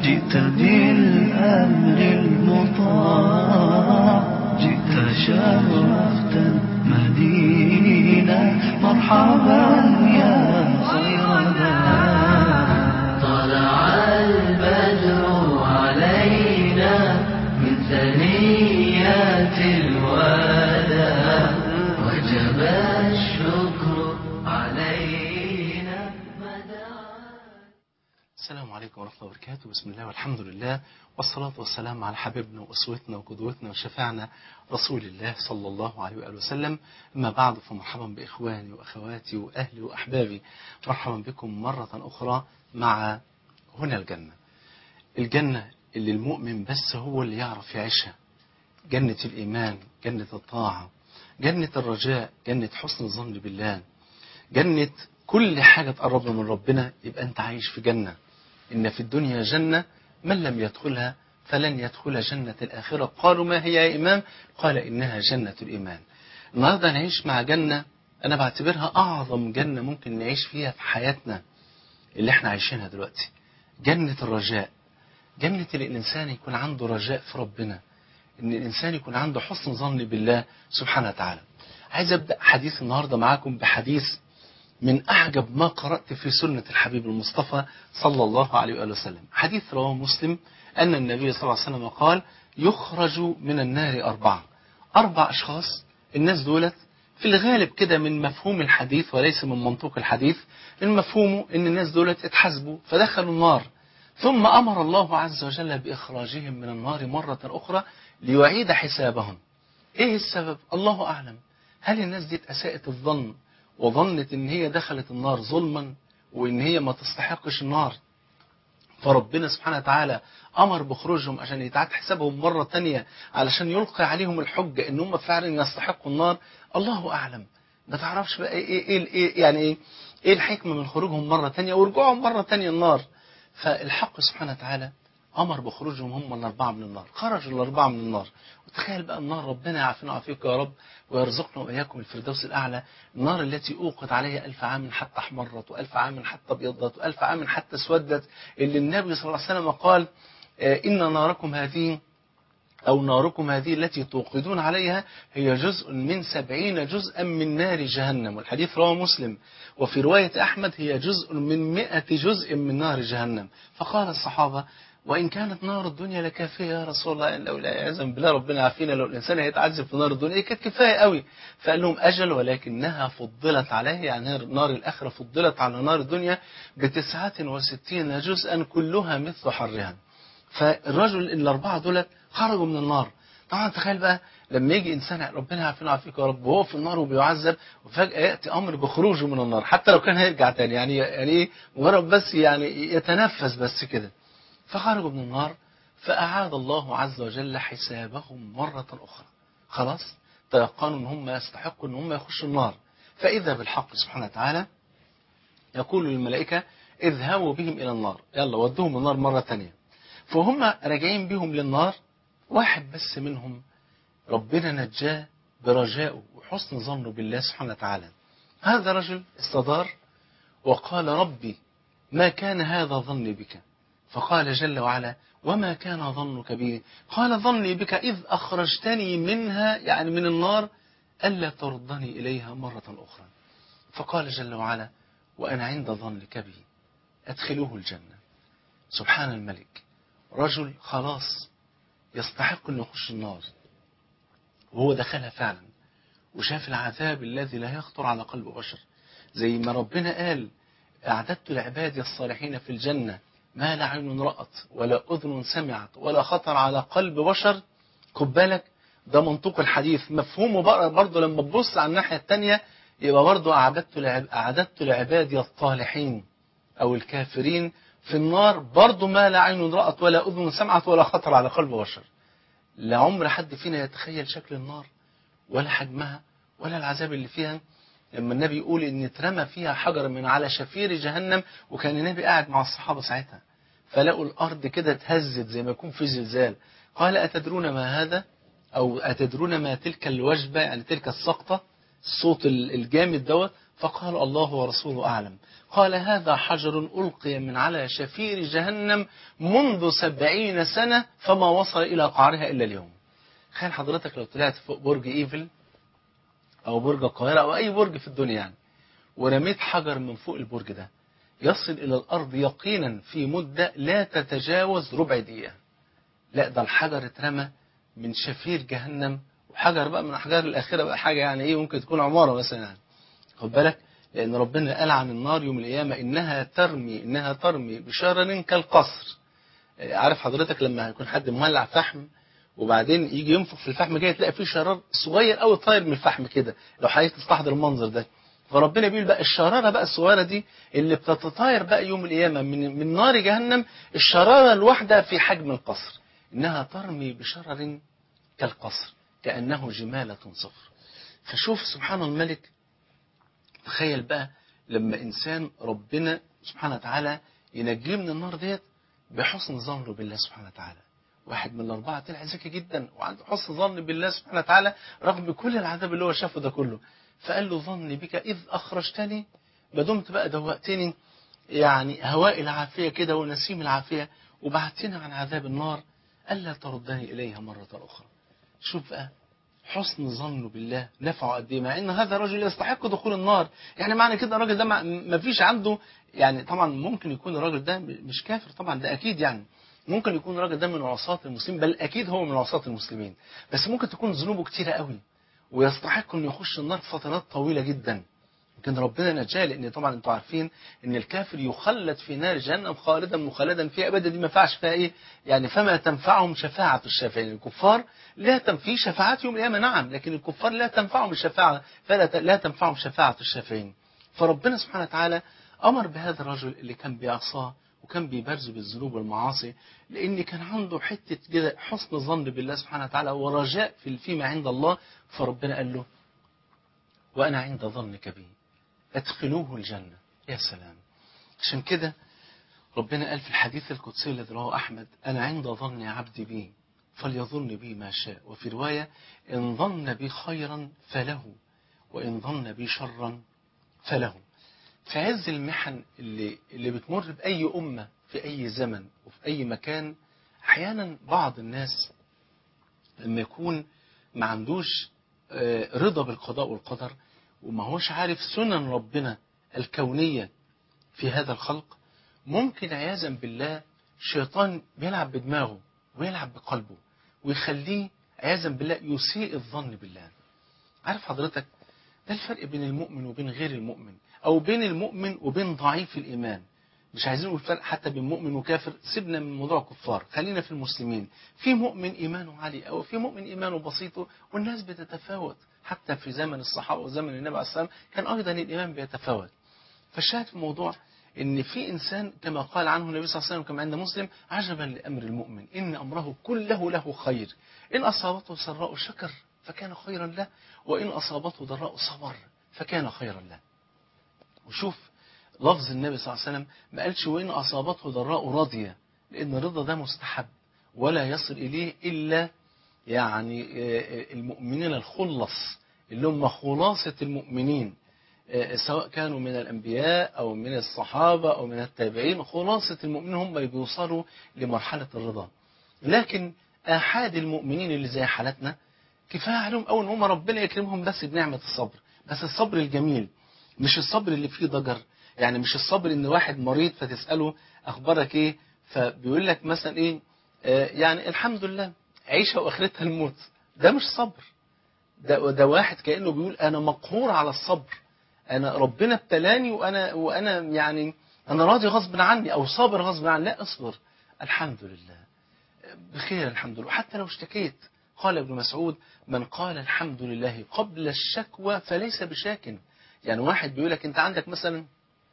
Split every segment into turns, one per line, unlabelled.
جئت بالأمر المطاع جئت شرفت المدينة مرحبا يا خير ذا طلع البدر علينا من ثنيات الوداع وجب الشكر علينا مدى
السلام عليكم ورحمة الله وبركاته بسم الله والحمد لله والصلاة والسلام على حبيبنا وأسوتنا وقدوتنا وشفاعنا رسول الله صلى الله عليه وآله وسلم أما بعد فمرحبا بإخواني وأخواتي وأهلي وأحبابي مرحبا بكم مرة أخرى مع هنا الجنة الجنة اللي المؤمن بس هو اللي يعرف يعيشها جنة الإيمان جنة الطاعة جنة الرجاء جنة حسن الظن بالله جنة كل حاجة تقربنا من ربنا يبقى أنت عايش في جنة إن في الدنيا جنة من لم يدخلها فلن يدخل جنة الآخرة قالوا ما هي يا إمام قال إنها جنة الإيمان النهاردة نعيش مع جنة أنا بعتبرها أعظم جنة ممكن نعيش فيها في حياتنا اللي احنا عايشينها دلوقتي جنة الرجاء جنة اللي الإنسان يكون عنده رجاء في ربنا إن الإنسان يكون عنده حسن ظن بالله سبحانه وتعالى عايز أبدأ حديث النهاردة معاكم بحديث من أعجب ما قرأت في سنة الحبيب المصطفى صلى الله عليه وآله وسلم حديث رواه مسلم أن النبي صلى الله عليه وسلم قال يخرج من النار أربعة أربع أشخاص الناس دولت في الغالب كده من مفهوم الحديث وليس من منطوق الحديث من مفهومه أن الناس دولت اتحاسبوا فدخلوا النار ثم أمر الله عز وجل بإخراجهم من النار مرة أخرى ليعيد حسابهم إيه السبب؟ الله أعلم هل الناس دي أساءت الظن وظنت ان هي دخلت النار ظلما وان هي ما تستحقش النار فربنا سبحانه وتعالى امر بخروجهم عشان يتعاد حسابهم مرة تانية علشان يلقي عليهم الحجة ان هم فعلا يستحقوا النار الله اعلم ما تعرفش بقى ايه, إيه, إيه, إيه يعني ايه ايه الحكمة من خروجهم مرة تانية ورجوعهم مرة تانية النار فالحق سبحانه وتعالى امر بخروجهم هم الاربعه من النار خرجوا الاربعه من النار وتخيل بقى النار ربنا يعافينا ويعافيك يا رب ويرزقنا واياكم الفردوس الاعلى النار التي اوقد عليها ألف عام حتى احمرت وألف عام حتى ابيضت وألف عام حتى اسودت اللي النبي صلى الله عليه وسلم قال آه ان ناركم هذه أو ناركم هذه التي توقدون عليها هي جزء من سبعين جزءا من نار جهنم والحديث رواه مسلم وفي رواية أحمد هي جزء من مئة جزء من نار جهنم فقال الصحابة وإن كانت نار الدنيا لكافية يا رسول الله لو لا يعزم بالله ربنا عافينا لو الإنسان هيتعذب في نار الدنيا كانت كفاية قوي فقال لهم أجل ولكنها فضلت عليه يعني نار الآخرة فضلت على نار الدنيا بتسعة وستين جزءا كلها مثل حرها فالرجل الأربعة دولت خرجوا من النار طبعا تخيل بقى لما يجي إنسان ربنا يعافينا ويعافيك يا رب وهو في النار وبيعذب وفجأة يأتي أمر بخروجه من النار حتى لو كان هيرجع تاني يعني يعني إيه مجرد بس يعني يتنفس بس كده فخرجوا من النار فأعاد الله عز وجل حسابهم مرة أخرى خلاص تيقنوا أن هم يستحقوا أن هم يخشوا النار فإذا بالحق سبحانه وتعالى يقول للملائكة اذهبوا بهم إلى النار يلا ودوهم النار مرة تانية فهم راجعين بهم للنار واحد بس منهم ربنا نجاه برجائه وحسن ظنه بالله سبحانه وتعالى هذا رجل استدار وقال ربي ما كان هذا ظني بك فقال جل وعلا وما كان ظنك بي قال ظني بك إذ أخرجتني منها يعني من النار ألا تردني إليها مرة أخرى فقال جل وعلا وأنا عند ظنك بي أدخلوه الجنة سبحان الملك رجل خلاص يستحق أن يخش النار وهو دخلها فعلا وشاف العذاب الذي لا يخطر على قلب بشر زي ما ربنا قال أعددت لعبادي الصالحين في الجنة ما لا عين رأت ولا أذن سمعت ولا خطر على قلب بشر خد بالك ده منطوق الحديث مفهومه برضه لما تبص على الناحية التانية يبقى برضه أعددت لعب أعددت لعبادي الطالحين أو الكافرين في النار برضه ما لا عين رأت ولا أذن سمعت ولا خطر على قلب بشر لا عمر حد فينا يتخيل شكل النار ولا حجمها ولا العذاب اللي فيها لما النبي يقول ان اترمى فيها حجر من على شفير جهنم وكان النبي قاعد مع الصحابة ساعتها فلقوا الارض كده اتهزت زي ما يكون في زلزال قال اتدرون ما هذا او اتدرون ما تلك الوجبة يعني تلك السقطة الصوت الجامد دوت فقال الله ورسوله أعلم قال هذا حجر ألقي من على شفير جهنم منذ سبعين سنة فما وصل إلى قعرها إلا اليوم تخيل حضرتك لو طلعت فوق برج إيفل أو برج القاهرة أو أي برج في الدنيا يعني ورميت حجر من فوق البرج ده يصل إلى الأرض يقينا في مدة لا تتجاوز ربع دقيقة لا ده الحجر اترمى من شفير جهنم وحجر بقى من أحجار الآخرة بقى حاجة يعني إيه ممكن تكون عمارة مثلا يعني خد بالك لأن ربنا قال عن النار يوم القيامة إنها ترمي إنها ترمي بشرر كالقصر عارف حضرتك لما يكون حد مولع فحم وبعدين يجي ينفخ في الفحم كده تلاقي فيه شرار صغير قوي طاير من الفحم كده لو حضرتك تستحضر المنظر ده فربنا بيقول بقى الشرارة بقى الصغيرة دي اللي بتتطاير بقى يوم القيامة من من نار جهنم الشرارة الواحدة في حجم القصر إنها ترمي بشرر كالقصر كأنه جمالة صفر فشوف سبحان الملك تخيل بقى لما إنسان ربنا سبحانه وتعالى ينجيه من النار ديت بحسن ظنه بالله سبحانه وتعالى واحد من الأربعة طلع ذكي جدا وعنده حسن ظن بالله سبحانه وتعالى رغم كل العذاب اللي هو شافه ده كله فقال له ظني بك إذ أخرجتني ما دمت بقى دوقتني يعني هواء العافية كده ونسيم العافية وبعدتني عن عذاب النار ألا تردني إليها مرة أخرى شوف بقى حسن ظنه بالله نفعه قد ايه مع ان هذا الرجل يستحق دخول النار يعني معنى كده الراجل ده ما فيش عنده يعني طبعا ممكن يكون الراجل ده مش كافر طبعا ده اكيد يعني ممكن يكون الراجل ده من عصاة المسلمين بل اكيد هو من عصاة المسلمين بس ممكن تكون ذنوبه كتيرة قوي ويستحق انه يخش النار فترات طويلة جدا يمكن ربنا نجاه لان طبعا انتوا عارفين ان الكافر يخلد في نار جهنم خالدا مخلدا فيها ابدا دي ما ينفعش فيها ايه يعني فما تنفعهم شفاعة الشافعين الكفار لا تنفي شفاعات يوم القيامة نعم لكن الكفار لا تنفعهم الشفاعة فلا لا تنفعهم شفاعة الشافعين فربنا سبحانه وتعالى أمر بهذا الرجل اللي كان بيعصاه وكان بيبرز بالذنوب والمعاصي لأن كان عنده حتة كده حسن ظن بالله سبحانه وتعالى ورجاء في فيما عند الله فربنا قال له وأنا عند ظنك بي ادخلوه الجنة يا سلام عشان كده ربنا قال في الحديث القدسي الذي رواه أحمد أنا عند ظن عبدي بي فليظن بي ما شاء وفي رواية إن ظن بي خيرا فله وإن ظن بي شرا فله في عز المحن اللي, اللي بتمر بأي أمة في أي زمن وفي أي مكان أحيانا بعض الناس لما يكون ما عندوش رضا بالقضاء والقدر وما هوش عارف سنن ربنا الكونية في هذا الخلق ممكن عياذا بالله شيطان بيلعب بدماغه ويلعب بقلبه ويخليه عياذا بالله يسيء الظن بالله عارف حضرتك ده الفرق بين المؤمن وبين غير المؤمن أو بين المؤمن وبين ضعيف الإيمان مش عايزين نقول فرق حتى بين مؤمن وكافر سيبنا من موضوع كفار خلينا في المسلمين في مؤمن إيمانه عالي أو في مؤمن إيمانه بسيط والناس بتتفاوت حتى في زمن الصحابة وزمن النبي عليه الصلاة والسلام كان أيضا الإيمان بيتفاوت فالشاهد في الموضوع ان في انسان كما قال عنه النبي صلى الله عليه وسلم كما عند مسلم عجبا لامر المؤمن ان امره كله له خير ان اصابته سراء شكر فكان خيرا له وان اصابته ضراء صبر فكان خيرا له وشوف لفظ النبي صلى الله عليه وسلم ما قالش وان اصابته ضراء راضيه لان الرضا ده مستحب ولا يصل اليه الا يعني المؤمنين الخلص اللي هم خلاصه المؤمنين سواء كانوا من الأنبياء أو من الصحابة أو من التابعين خلاصة المؤمنين هم اللي بيوصلوا لمرحلة الرضا لكن آحاد المؤمنين اللي زي حالتنا كفاية عليهم أو إن هم ربنا يكرمهم بس بنعمة الصبر بس الصبر الجميل مش الصبر اللي فيه ضجر يعني مش الصبر إن واحد مريض فتسأله أخبارك إيه فبيقول لك مثلا إيه آه يعني الحمد لله عيشة وآخرتها الموت ده مش صبر ده, ده واحد كأنه بيقول أنا مقهور على الصبر انا ربنا ابتلاني وانا وانا يعني انا راضي غصب عني او صابر غصب عني لا اصبر الحمد لله بخير الحمد لله حتى لو اشتكيت قال ابن مسعود من قال الحمد لله قبل الشكوى فليس بشاك يعني واحد بيقول لك انت عندك مثلا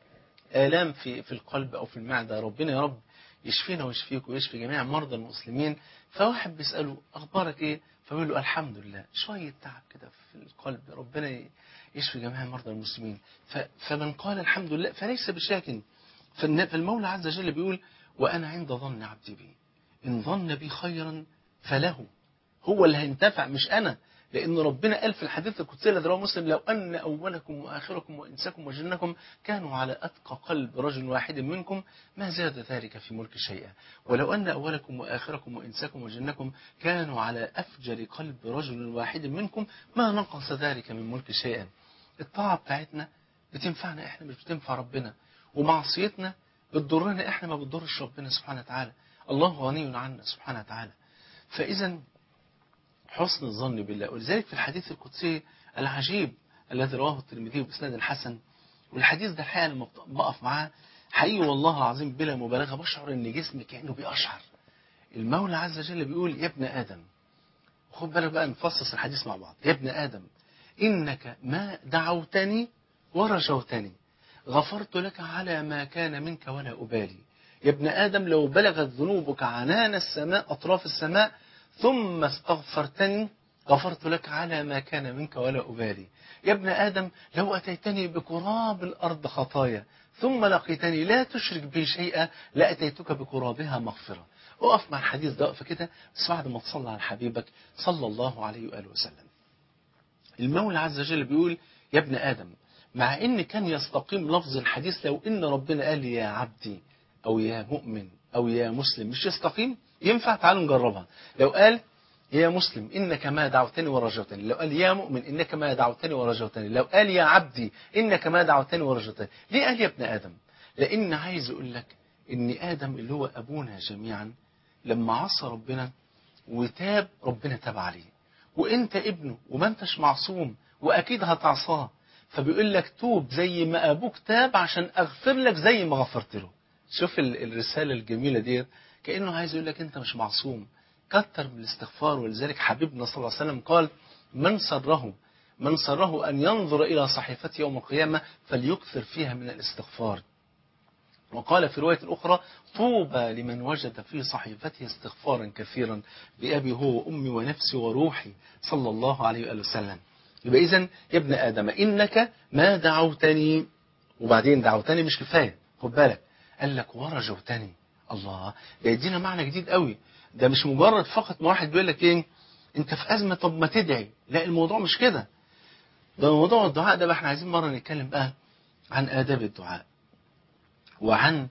آلام في في القلب او في المعده ربنا يا رب يشفينا ويشفيك ويشفي جميع مرضى المسلمين فواحد بيساله اخبارك ايه فبيقول له الحمد لله شويه تعب كده في القلب ربنا يشفي جميع مرضى المسلمين فمن قال الحمد لله فليس بشاك فالمولى عز وجل بيقول وأنا عند ظن عبدي بي إن ظن بي خيرا فله هو اللي هينتفع مش أنا لأن ربنا قال في الحديث القدسي الذي رواه مسلم لو أن أولكم وآخركم وإنسكم وجنكم كانوا على أتقى قلب رجل واحد منكم ما زاد ذلك في ملك شيئا ولو أن أولكم وآخركم وإنسكم وجنكم كانوا على أفجر قلب رجل واحد منكم ما نقص ذلك من ملك شيئا الطاعة بتاعتنا بتنفعنا احنا مش بتنفع ربنا ومعصيتنا بتضرنا احنا ما بتضرش ربنا سبحانه وتعالى الله غني عنا سبحانه وتعالى فإذا حسن الظن بالله ولذلك في الحديث القدسي العجيب الذي رواه الترمذي بإسناد حسن والحديث ده الحقيقة لما بقف معاه حقيقي والله العظيم بلا مبالغة بشعر ان جسمي كأنه بيقشعر المولى عز وجل بيقول يا ابن آدم خد بالك بقى نفصص الحديث مع بعض يا ابن آدم إنك ما دعوتني ورجوتني غفرت لك على ما كان منك ولا أبالي يا ابن آدم لو بلغت ذنوبك عنان السماء أطراف السماء ثم استغفرتني غفرت لك على ما كان منك ولا أبالي يا ابن آدم لو أتيتني بقراب الأرض خطايا ثم لقيتني لا تشرك بي شيئا لأتيتك بقرابها مغفرة اقف مع الحديث ده وقف كده بس بعد ما تصلى على حبيبك صلى الله عليه وآله وسلم المولى عز وجل بيقول يا ابن آدم مع ان كان يستقيم لفظ الحديث لو ان ربنا قال لي يا عبدي او يا مؤمن او يا مسلم مش يستقيم ينفع تعالوا نجربها لو قال يا مسلم انك ما دعوتني ورجوتني لو قال يا مؤمن انك ما دعوتني ورجوتني لو قال يا عبدي انك ما دعوتني ورجوتني ليه قال يا ابن ادم لان عايز اقول لك ان ادم اللي هو ابونا جميعا لما عصى ربنا وتاب ربنا تاب عليه وانت ابنه وما انتش معصوم واكيد هتعصاه فبيقول لك توب زي ما ابوك تاب عشان اغفر لك زي ما غفرت له شوف الرسالة الجميلة ديت كأنه عايز يقول لك انت مش معصوم كتر من الاستغفار ولذلك حبيبنا صلى الله عليه وسلم قال من سره من سره أن ينظر إلى صحيفته يوم القيامة فليكثر فيها من الاستغفار وقال في رواية أخرى طوبى لمن وجد في صحيفته استغفارا كثيرا بأبي هو وأمي ونفسي وروحي صلى الله عليه وآله وسلم يبقى إذا يا ابن آدم إنك ما دعوتني وبعدين دعوتني مش كفاية خد بالك قال لك ورجوتني الله ده يدينا معنى جديد قوي ده مش مجرد فقط ما واحد بيقول لك ايه انت في ازمه طب ما تدعي لا الموضوع مش كده ده موضوع الدعاء ده بقى احنا عايزين مره نتكلم بقى عن آداب الدعاء وعن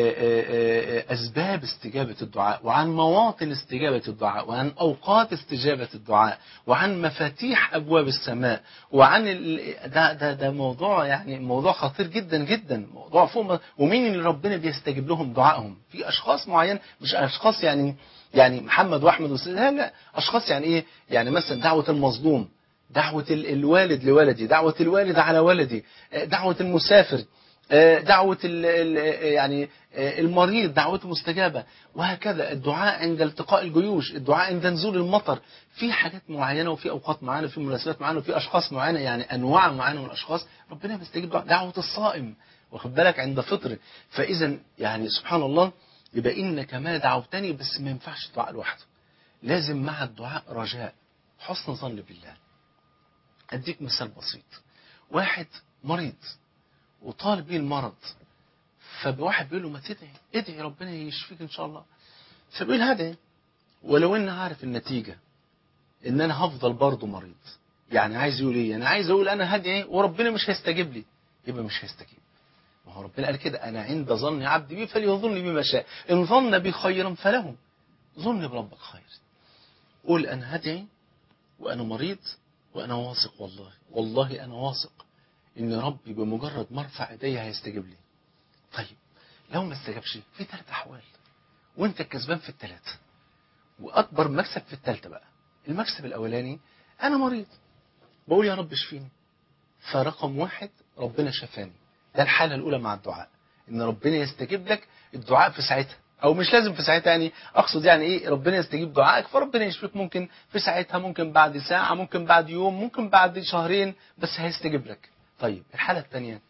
أسباب استجابة الدعاء وعن مواطن استجابة الدعاء وعن أوقات استجابة الدعاء وعن مفاتيح أبواب السماء وعن ال... ده, ده, ده موضوع يعني موضوع خطير جدا جدا موضوع فوق ومين اللي ربنا بيستجيب لهم دعائهم في أشخاص معين مش أشخاص يعني يعني محمد وأحمد وسيد لا لا أشخاص يعني إيه يعني مثلا دعوة المظلوم دعوة الوالد لولدي دعوة الوالد على ولدي دعوة المسافر دعوة ال ال يعني المريض دعوته مستجابة وهكذا الدعاء عند التقاء الجيوش الدعاء عند نزول المطر في حاجات معينة وفي أوقات معينة وفي مناسبات معينة وفي أشخاص معينة يعني أنواع معينة من الأشخاص ربنا بيستجيب دعوة الصائم واخد بالك عند فطر فإذا يعني سبحان الله يبقى إنك ما دعوتني بس ما ينفعش الدعاء لوحده لازم مع الدعاء رجاء حسن ظن بالله أديك مثال بسيط واحد مريض وطالب بيه المرض فواحد بيقول له ما تدعي ادعي ربنا يشفيك ان شاء الله فبيقول هدعي ولو ان عارف النتيجة ان انا هفضل برضه مريض يعني عايز يقول ايه انا عايز اقول انا هدعي وربنا مش هيستجيب لي يبقى مش هيستجيب ما هو ربنا قال كده انا عند ظن عبدي بي فليظن بي ما شاء ان ظن بي خيرا فله ظن بربك خير قول انا هدعي وانا مريض وانا واثق والله والله انا واثق ان ربي بمجرد ما ارفع ايديا هيستجيب لي طيب لو ما استجابش في ثلاث احوال وانت الكسبان في الثلاثه واكبر مكسب في الثالثه بقى المكسب الاولاني انا مريض بقول يا رب اشفيني فرقم واحد ربنا شفاني ده الحاله الاولى مع الدعاء ان ربنا يستجيب لك الدعاء في ساعتها او مش لازم في ساعتها يعني اقصد يعني ايه ربنا يستجيب دعائك فربنا يشفيك ممكن في ساعتها ممكن بعد ساعه ممكن بعد يوم ممكن بعد شهرين بس هيستجيب لك طيب الحالة الثانية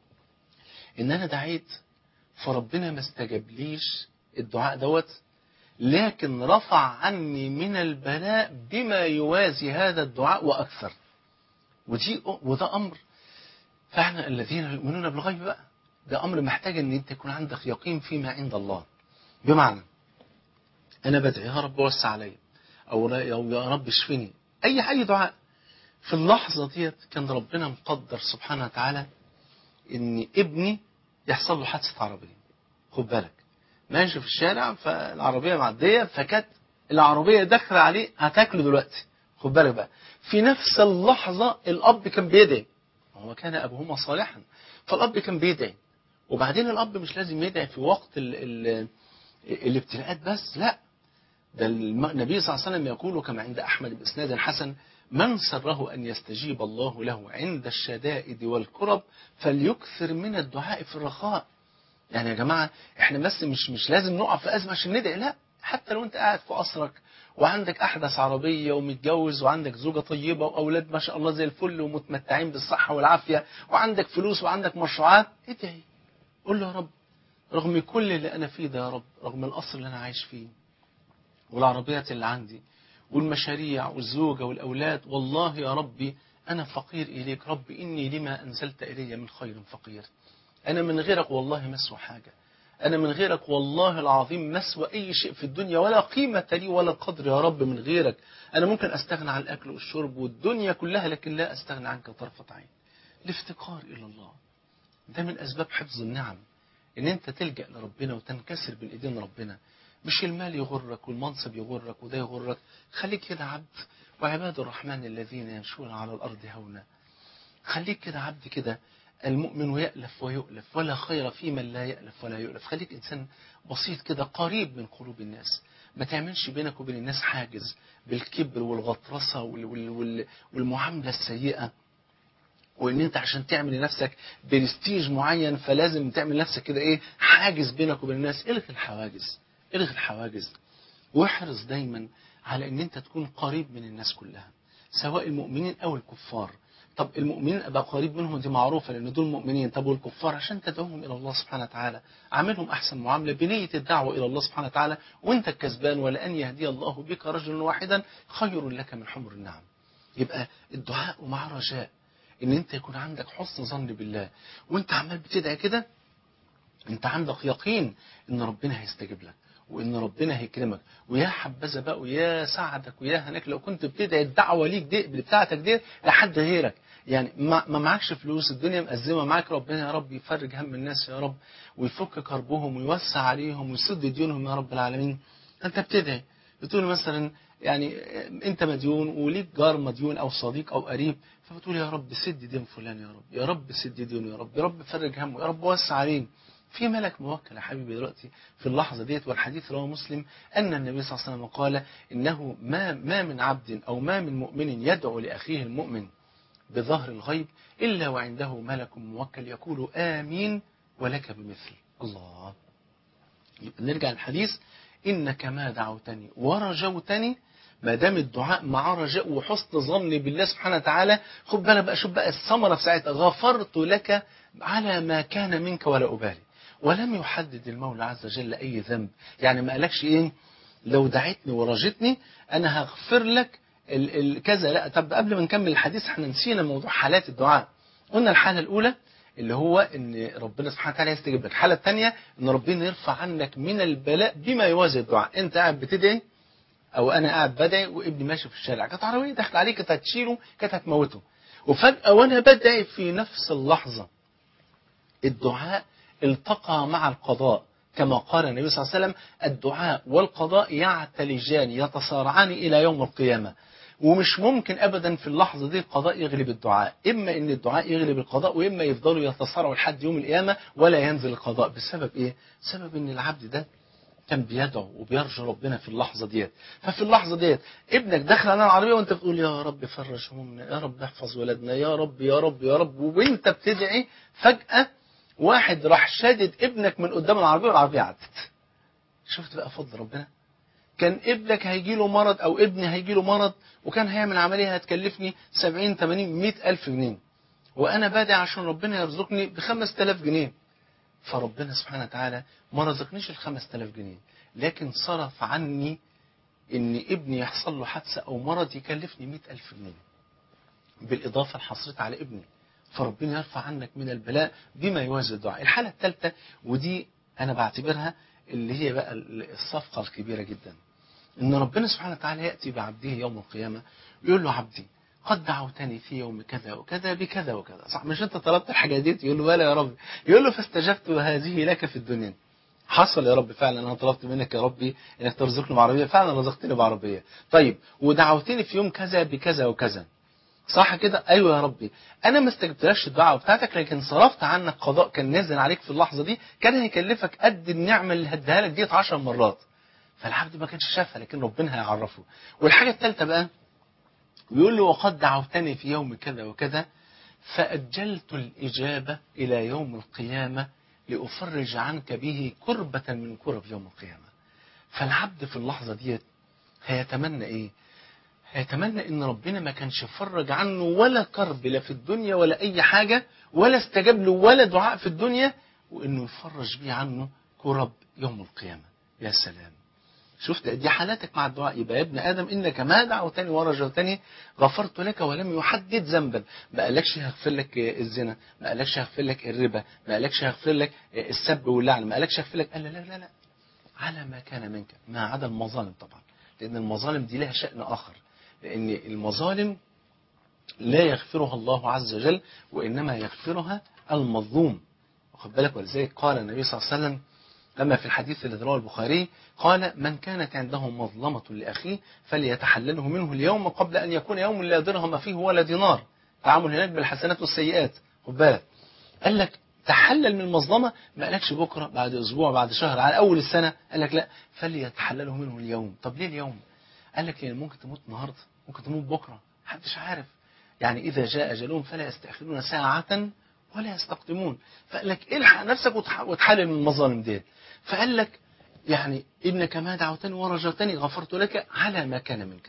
ان انا دعيت فربنا ما استجابليش الدعاء دوت لكن رفع عني من البلاء بما يوازي هذا الدعاء واكثر ودي وده امر فاحنا الذين يؤمنون بالغيب بقى ده امر محتاج ان انت يكون عندك يقين فيما عند الله بمعنى انا بدعي يا رب وسع عليا او يا رب اشفني اي اي دعاء في اللحظة ديت كان ربنا مقدر سبحانه وتعالى ان ابني يحصل له حادثة عربية خد بالك ماشي في الشارع فالعربية معدية فكانت العربية داخلة عليه هتاكله دلوقتي خد بالك بقى في نفس اللحظة الأب كان بيدعي هو كان أبوهما صالحا فالأب كان بيدعي وبعدين الأب مش لازم يدعي في وقت ال ال الابتلاءات بس لا ده النبي صلى الله عليه وسلم يقول كما عند أحمد بإسناد حسن من سره أن يستجيب الله له عند الشدائد والكرب فليكثر من الدعاء في الرخاء يعني يا جماعة احنا بس مش مش لازم نقع في أزمة عشان ندعي لا حتى لو انت قاعد في قصرك وعندك أحدث عربية ومتجوز وعندك زوجة طيبة وأولاد ما شاء الله زي الفل ومتمتعين بالصحة والعافية وعندك فلوس وعندك مشروعات ادعي قول له يا رب رغم كل اللي أنا فيه ده يا رب رغم القصر اللي أنا عايش فيه والعربيات اللي عندي والمشاريع والزوجة والأولاد والله يا ربي أنا فقير إليك رب إني لما أنزلت إلي من خير فقير أنا من غيرك والله مسوى حاجة أنا من غيرك والله العظيم مسوى أي شيء في الدنيا ولا قيمة لي ولا قدر يا رب من غيرك أنا ممكن أستغنى عن الأكل والشرب والدنيا كلها لكن لا أستغنى عنك طرفة عين الافتقار إلى الله ده من أسباب حفظ النعم إن أنت تلجأ لربنا وتنكسر بين إيدين ربنا مش المال يغرك والمنصب يغرك وده يغرك خليك كده عبد وعباد الرحمن الذين يمشون على الأرض هونا خليك كده عبد كده المؤمن يألف ويؤلف ولا خير في من لا يألف ولا يؤلف خليك إنسان بسيط كده قريب من قلوب الناس ما تعملش بينك وبين الناس حاجز بالكبر والغطرسة وال وال وال والمعاملة السيئة وان انت عشان تعمل لنفسك برستيج معين فلازم تعمل نفسك كده ايه حاجز بينك وبين الناس الغي الحواجز الغي الحواجز واحرص دايما على ان انت تكون قريب من الناس كلها سواء المؤمنين او الكفار طب المؤمنين ابقى قريب منهم دي معروفه لان دول مؤمنين طب والكفار عشان تدعوهم الى الله سبحانه وتعالى عاملهم احسن معامله بنيه الدعوه الى الله سبحانه وتعالى وانت الكسبان ولان يهدي الله بك رجلا واحدا خير لك من حمر النعم يبقى الدعاء مع رجاء ان انت يكون عندك حسن ظن بالله وانت عمال بتدعي كده انت عندك يقين ان ربنا هيستجيب لك وان ربنا هيكرمك ويا حبذا بقى ويا سعدك ويا هناك لو كنت بتدعي الدعوه ليك دي بتاعتك دي لحد غيرك يعني ما, ما معكش فلوس الدنيا مأزمه معاك ربنا يا رب يفرج هم الناس يا رب ويفك كربهم ويوسع عليهم ويسد ديونهم يا رب العالمين انت بتدعي بتقول مثلا يعني انت مديون وليك جار مديون او صديق او قريب فبتقول يا رب سد دين فلان يا رب يا رب سد دينه يا رب يا رب فرج همه يا رب وسع عليه في ملك موكل يا حبيبي دلوقتي في اللحظة ديت والحديث رواه مسلم أن النبي صلى الله عليه وسلم قال إنه ما, ما من عبد أو ما من مؤمن يدعو لأخيه المؤمن بظهر الغيب إلا وعنده ملك موكل يقول آمين ولك بمثل الله يبقى نرجع للحديث إنك ما دعوتني ورجوتني ما دام الدعاء مع رجاء وحسن ظن بالله سبحانه وتعالى خد بالك بقى شوف بقى الثمرة في ساعتها غفرت لك على ما كان منك ولا أبالي ولم يحدد المولى عز وجل أي ذنب يعني ما قالكش إيه لو دعيتني ورجتني أنا هغفر لك ال ال كذا لا طب قبل ما نكمل الحديث احنا نسينا موضوع حالات الدعاء قلنا الحالة الأولى اللي هو ان ربنا سبحانه وتعالى يستجيب لك الحالة الثانية ان ربنا يرفع عنك من البلاء بما يوازي الدعاء انت قاعد بتدعي او انا قاعد بدعي وابني ماشي في الشارع كانت عربيه داخله عليه كانت هتشيله كانت هتموته وفجاه وانا بدعي في نفس اللحظه الدعاء التقى مع القضاء كما قال النبي صلى الله عليه وسلم الدعاء والقضاء يعتلجان يتصارعان الى يوم القيامه ومش ممكن ابدا في اللحظه دي القضاء يغلب الدعاء اما ان الدعاء يغلب القضاء واما يفضلوا يتصارعوا لحد يوم القيامه ولا ينزل القضاء بسبب ايه سبب ان العبد ده كان بيدعو وبيرجو ربنا في اللحظة ديت ففي اللحظة ديت ابنك دخل على العربية وانت بتقول يا رب فرج همومنا يا رب احفظ ولادنا يا رب يا رب يا رب وانت بتدعي فجأة واحد راح شادد ابنك من قدام العربية والعربية عدت شفت بقى فضل ربنا كان ابنك هيجي له مرض او ابني هيجي له مرض وكان هيعمل عملية هتكلفني 70 80 100 ألف جنيه وانا بادئ عشان ربنا يرزقني ب 5000 جنيه فربنا سبحانه وتعالى ما رزقنيش ال 5000 جنيه لكن صرف عني ان ابني يحصل له حادثه او مرض يكلفني 100000 جنيه بالاضافه لحصرت على ابني فربنا يرفع عنك من البلاء بما يوازي الدعاء الحاله الثالثه ودي انا بعتبرها اللي هي بقى الصفقه الكبيره جدا ان ربنا سبحانه وتعالى ياتي بعبده يوم القيامه ويقول له عبدي قد دعوتني في يوم كذا وكذا بكذا وكذا صح مش انت طلبت الحاجه دي يقول له بلى يا رب يقول له فاستجبت هذه لك في الدنيا حصل يا رب فعلا انا طلبت منك يا ربي انك ترزقني بعربيه فعلا رزقتني بعربيه طيب ودعوتني في يوم كذا بكذا وكذا صح كده ايوه يا ربي انا ما استجبتلكش الدعوه بتاعتك لكن صرفت عنك قضاء كان نازل عليك في اللحظه دي كان هيكلفك قد النعمه اللي هديها لك ديت 10 مرات فالعبد ما كانش شافها لكن ربنا هيعرفه والحاجه الثالثه بقى بيقول له وقد دعوتني في يوم كذا وكذا فأجلت الإجابة إلى يوم القيامة لأفرج عنك به كربة من كرب يوم القيامة فالعبد في اللحظة ديت هيتمنى إيه هيتمنى ان ربنا ما كانش فرج عنه ولا كرب لا في الدنيا ولا اي حاجة ولا استجاب له ولا دعاء في الدنيا وانه يفرج بيه عنه كرب يوم القيامة يا سلام شفت دي حالاتك مع الدعاء يبقى يا ابن ادم انك ما دعوتني ورجوتني غفرت لك ولم يحدد ذنبا ما قالكش هغفر لك الزنا ما قالكش هغفر لك الربا ما قالكش هغفر لك السب واللعن ما قالكش هغفر لك قال لا لا لا على ما كان منك ما عدا المظالم طبعا لان المظالم دي لها شأن اخر لأن المظالم لا يغفرها الله عز وجل وإنما يغفرها المظلوم واخد بالك ولذلك قال النبي صلى الله عليه وسلم لما في الحديث الذي رواه البخاري قال من كانت عنده مظلمة لأخيه فليتحلله منه اليوم قبل أن يكون يوم لا درهم فيه ولا دينار تعامل هناك بالحسنات والسيئات خد بالك قال لك تحلل من المظلمة ما قالكش بكرة بعد أسبوع بعد شهر على أول السنة قال لك لا فليتحلله منه اليوم طب ليه اليوم قال لك لأن ممكن تموت النهاردة ممكن تموت بكرة محدش عارف يعني إذا جاء أجلهم فلا يستأخرون ساعة ولا يستقدمون فقال لك الحق نفسك وتحلل من المظالم دي فقال لك يعني إنك ما دعوتني ورجوتني غفرت لك على ما كان منك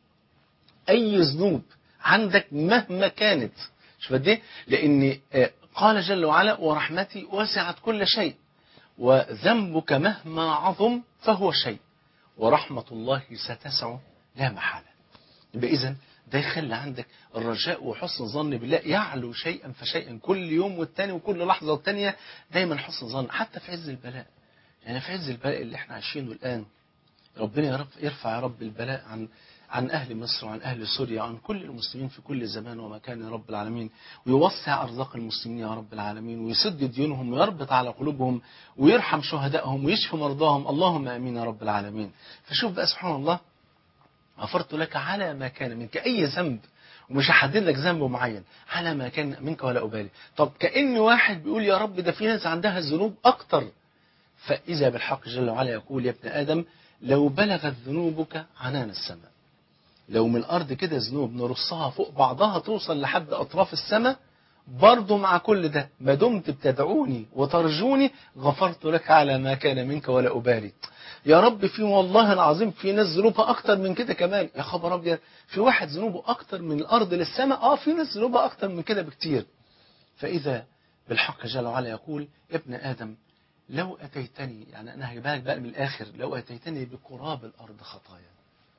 أي ذنوب عندك مهما كانت شوف قد ايه لأن قال جل وعلا ورحمتي وسعت كل شيء وذنبك مهما عظم فهو شيء ورحمة الله ستسع لا محالة يبقى إذا ده يخلي عندك الرجاء وحسن ظن بالله يعلو شيئا فشيئا كل يوم والتاني وكل لحظة والتانية دايما حسن ظن حتى في عز البلاء يعني في عز البلاء اللي احنا عايشينه الآن ربنا يا رب يرفع يا رب البلاء عن عن أهل مصر وعن أهل سوريا وعن كل المسلمين في كل زمان ومكان يا رب العالمين ويوسع أرزاق المسلمين يا رب العالمين ويسد ديونهم ويربط على قلوبهم ويرحم شهدائهم ويشفي مرضاهم اللهم آمين يا رب العالمين فشوف بقى سبحان الله غفرت لك على ما كان منك أي ذنب ومش هحدد لك ذنب معين على ما كان منك ولا أبالي طب كأن واحد بيقول يا رب ده في ناس عندها الذنوب أكتر فإذا بالحق جل وعلا يقول يا ابن آدم لو بلغت ذنوبك عنان السماء لو من الأرض كده ذنوب نرصها فوق بعضها توصل لحد أطراف السماء برضه مع كل ده ما دمت بتدعوني وترجوني غفرت لك على ما كان منك ولا أبالي يا رب في والله العظيم في ناس ذنوبها أكتر من كده كمان يا خبر أبيض في واحد ذنوبه أكتر من الأرض للسماء آه في ناس ذنوبها أكتر من كده بكتير فإذا بالحق جل وعلا يقول يا ابن آدم لو أتيتني يعني أنا هجيبها لك بقى من الآخر لو أتيتني بقراب الأرض خطايا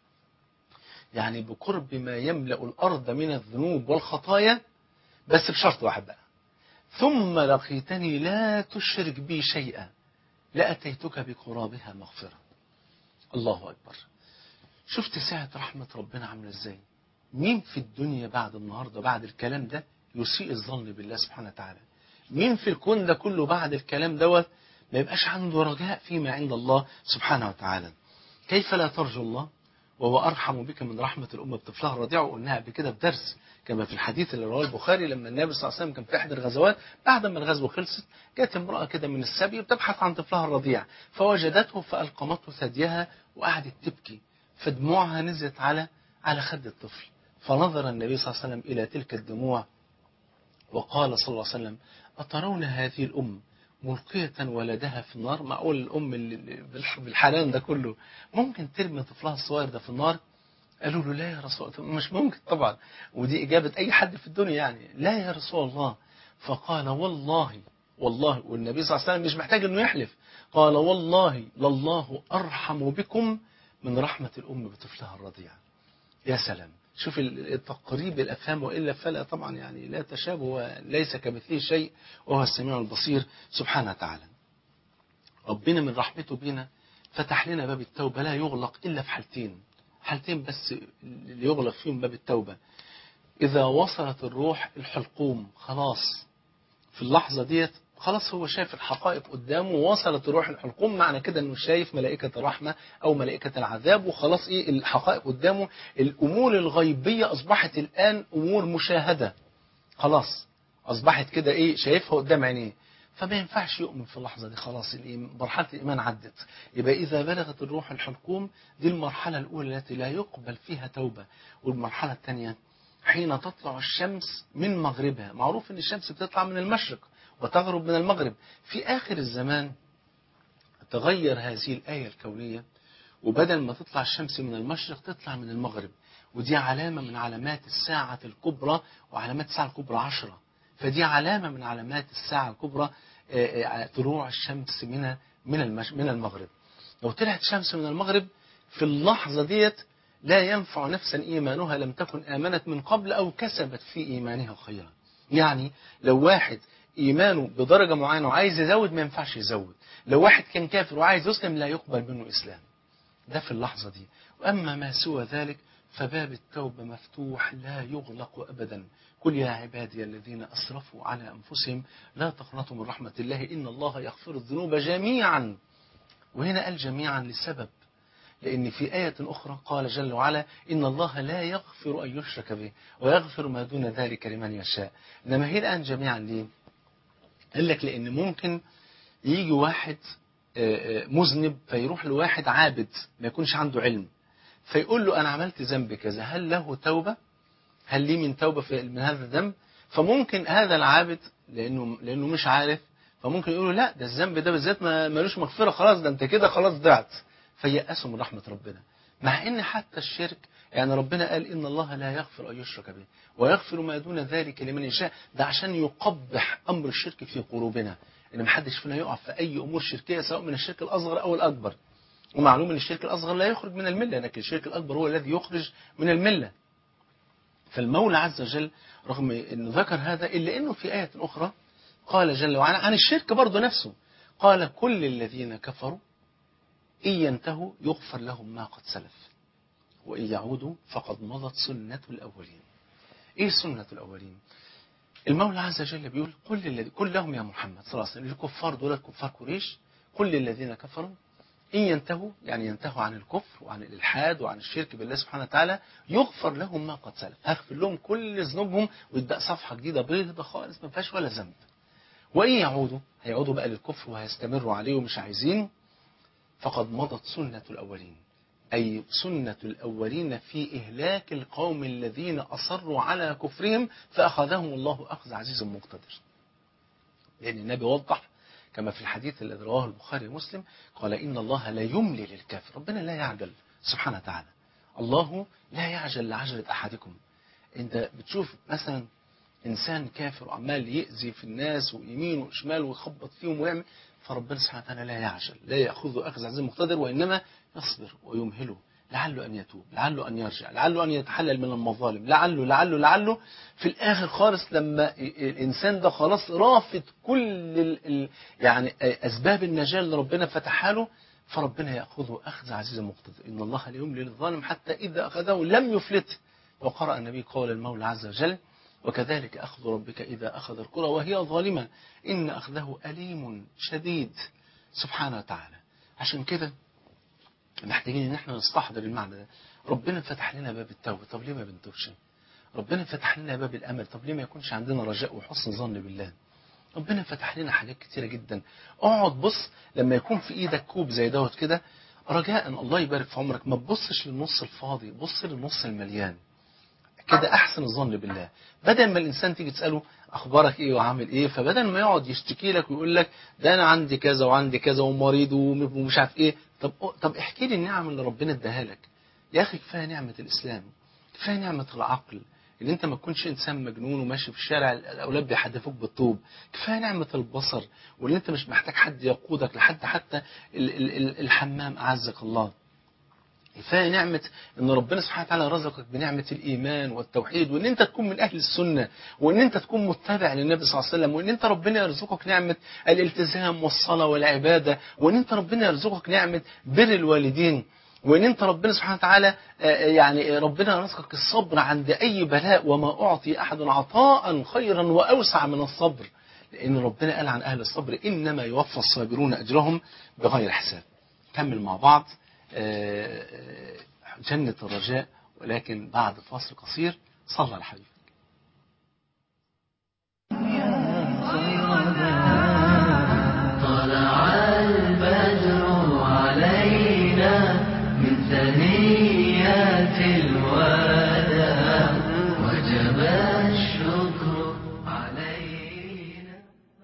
يعني بقرب ما يملأ الأرض من الذنوب والخطايا بس بشرط واحد بقى ثم لقيتني لا تشرك بي شيئا لأتيتك بقرابها مغفرة الله أكبر شفت ساعة رحمة ربنا عاملة ازاي مين في الدنيا بعد النهاردة بعد الكلام ده يسيء الظن بالله سبحانه وتعالى مين في الكون ده كله بعد الكلام دوت ما يبقاش عنده رجاء فيما عند الله سبحانه وتعالى كيف لا ترجو الله وهو أرحم بك من رحمة الأمة بطفلها الرضيع وقلناها قبل كده بدرس كما في الحديث اللي رواه البخاري لما النبي صلى الله عليه وسلم كان في إحدى الغزوات بعد ما الغزوة خلصت جت امرأة كده من السبي بتبحث عن طفلها الرضيع فوجدته فألقمته ثديها وقعدت تبكي فدموعها نزلت على على خد الطفل فنظر النبي صلى الله عليه وسلم إلى تلك الدموع وقال صلى الله عليه وسلم أترون هذه الأم ملقية ولدها في النار معقول الأم اللي بالحنان ده كله ممكن ترمي طفلها الصغير ده في النار قالوا له لا يا رسول الله مش ممكن طبعا ودي إجابة أي حد في الدنيا يعني لا يا رسول الله فقال والله والله والنبي صلى الله عليه وسلم مش محتاج انه يحلف قال والله لله أرحم بكم من رحمة الأم بطفلها الرضيع يا سلام شوف التقريب الأفهام وإلا فلا طبعا يعني لا تشابه ليس كمثله شيء وهو السميع البصير سبحانه وتعالى ربنا من رحمته بنا فتح لنا باب التوبة لا يغلق إلا في حالتين حالتين بس اللي يغلق فيهم باب التوبة إذا وصلت الروح الحلقوم خلاص في اللحظة ديت خلاص هو شايف الحقائق قدامه ووصلت الروح الحلقوم معنى كده انه شايف ملائكة الرحمة او ملائكة العذاب وخلاص ايه الحقائق قدامه الامور الغيبية اصبحت الان امور مشاهدة خلاص اصبحت كده ايه شايفها قدام عينيه فما ينفعش يؤمن في اللحظة دي خلاص الإيم- مرحلة الإيمان عدت يبقى إذا بلغت الروح الحلقوم دي المرحلة الأولى التي لا يقبل فيها توبة والمرحلة الثانية حين تطلع الشمس من مغربها معروف ان الشمس بتطلع من المشرق وتغرب من المغرب في آخر الزمان تغير هذه الآية الكونية وبدل ما تطلع الشمس من المشرق تطلع من المغرب ودي علامة من علامات الساعة الكبرى وعلامات الساعة الكبرى عشرة فدي علامة من علامات الساعة الكبرى آه، آه، طلوع الشمس من من المش من المغرب لو طلعت الشمس من المغرب في اللحظة ديت لا ينفع نفسا إيمانها لم تكن آمنت من قبل أو كسبت في إيمانها خيرا يعني لو واحد إيمانه بدرجة معينة وعايز يزود ما ينفعش يزود لو واحد كان كافر وعايز يسلم لا يقبل منه إسلام ده في اللحظة دي وأما ما سوى ذلك فباب التوبة مفتوح لا يغلق أبدا قل يا عبادي الذين أسرفوا على أنفسهم لا تقنطوا من رحمة الله إن الله يغفر الذنوب جميعا وهنا قال جميعا لسبب لأن في آية أخرى قال جل وعلا إن الله لا يغفر أن يشرك به ويغفر ما دون ذلك لمن يشاء إنما هي الآن جميعا ليه قال لك لأن ممكن يجي واحد آه، آه، مذنب فيروح لواحد عابد ما يكونش عنده علم فيقول له أنا عملت ذنب كذا هل له توبة هل لي من توبة في من هذا الذنب فممكن هذا العابد لأنه لأنه مش عارف فممكن يقول له لا ده الذنب ده بالذات ما ملوش مغفرة خلاص ده أنت كده خلاص ضعت فيأسوا من رحمة ربنا مع ان حتى الشرك يعني ربنا قال ان الله لا يغفر ان يشرك به ويغفر ما دون ذلك لمن يشاء ده عشان يقبح امر الشرك في قلوبنا ان محدش فينا يقع في اي امور شركيه سواء من الشرك الاصغر او الاكبر ومعلوم ان الشرك الاصغر لا يخرج من المله لكن الشرك الاكبر هو الذي يخرج من المله فالمولى عز وجل رغم انه ذكر هذا الا انه في ايه اخرى قال جل وعلا عن الشرك برضه نفسه قال كل الذين كفروا إن ينتهوا يغفر لهم ما قد سلف وإن يعودوا فقد مضت سنة الأولين إيه سنة الأولين المولى عز وجل بيقول قل للذي قل لهم يا محمد صلى الله عليه وسلم الكفار دول كفار قريش قل للذين كفروا إن ينتهوا يعني ينتهوا عن الكفر وعن الإلحاد وعن الشرك بالله سبحانه وتعالى يغفر لهم ما قد سلف هغفر لهم كل ذنوبهم ويبدأ صفحة جديدة بيضة خالص ما فيهاش ولا ذنب وإن يعودوا هيعودوا بقى للكفر وهيستمروا عليه ومش عايزين فقد مضت سنة الأولين أي سنة الأولين في إهلاك القوم الذين أصروا على كفرهم فأخذهم الله أخذ عزيز مقتدر لأن النبي وضح كما في الحديث الذي رواه البخاري ومسلم قال إن الله لا يملي للكافر ربنا لا يعجل سبحانه وتعالى الله لا يعجل لعجلة أحدكم أنت بتشوف مثلا إنسان كافر وعمال يأذي في الناس ويمين وشمال ويخبط فيهم ويعمل فربنا سبحانه وتعالى لا يعجل لا يأخذه أخذ عزيز مقتدر وإنما يصبر ويمهله لعله أن يتوب لعله أن يرجع لعله أن يتحلل من المظالم لعله لعله لعله في الآخر خالص لما الإنسان ده خلاص رافض كل ال ال يعني أسباب النجاة اللي ربنا فتحها له فربنا يأخذه أخذ عزيز مقتدر إن الله لا يملي للظالم حتى إذا أخذه لم يفلت وقرأ النبي قول المولى عز وجل وكذلك أخذ ربك إذا أخذ القرى وهي ظالمة إن أخذه أليم شديد سبحانه وتعالى عشان كده محتاجين ان احنا نستحضر المعنى ده ربنا فتح لنا باب التوبة طب ليه ما بنتوبش ربنا فتح لنا باب الامل طب ليه ما يكونش عندنا رجاء وحسن ظن بالله ربنا فتح لنا حاجات كتيرة جدا اقعد بص لما يكون في ايدك كوب زي دوت كده رجاء الله يبارك في عمرك ما تبصش للنص الفاضي بص للنص المليان كده احسن الظن بالله بدل ما الانسان تيجي تساله اخبارك ايه وعامل ايه فبدل ما يقعد يشتكي لك ويقول لك ده انا عندي كذا وعندي كذا ومريض ومش عارف ايه طب طب احكي لي النعم اللي ربنا اداها لك يا اخي كفايه نعمه الاسلام كفايه نعمه العقل ان انت ما تكونش انسان مجنون وماشي في الشارع الاولاد بيحدفوك بالطوب كفايه نعمه البصر وان انت مش محتاج حد يقودك لحد حتى ال ال ال الحمام اعزك الله كفايه نعمة ان ربنا سبحانه وتعالى رزقك بنعمة الايمان والتوحيد وان انت تكون من اهل السنة وان انت تكون متبع للنبي صلى الله عليه وسلم وان انت ربنا يرزقك نعمة الالتزام والصلاة والعبادة وان انت ربنا يرزقك نعمة بر الوالدين وان انت ربنا سبحانه وتعالى آه، يعني ربنا رزقك الصبر عند اي بلاء وما اعطي احد عطاء خيرا واوسع من الصبر لان ربنا قال عن اهل الصبر انما يوفى الصابرون اجرهم بغير حساب كمل مع بعض آه، آه، جنة الرجاء ولكن بعد فاصل قصير صلى على حبيبك
طلع البدر علينا من ثنيات الوداع وجب الشكر علينا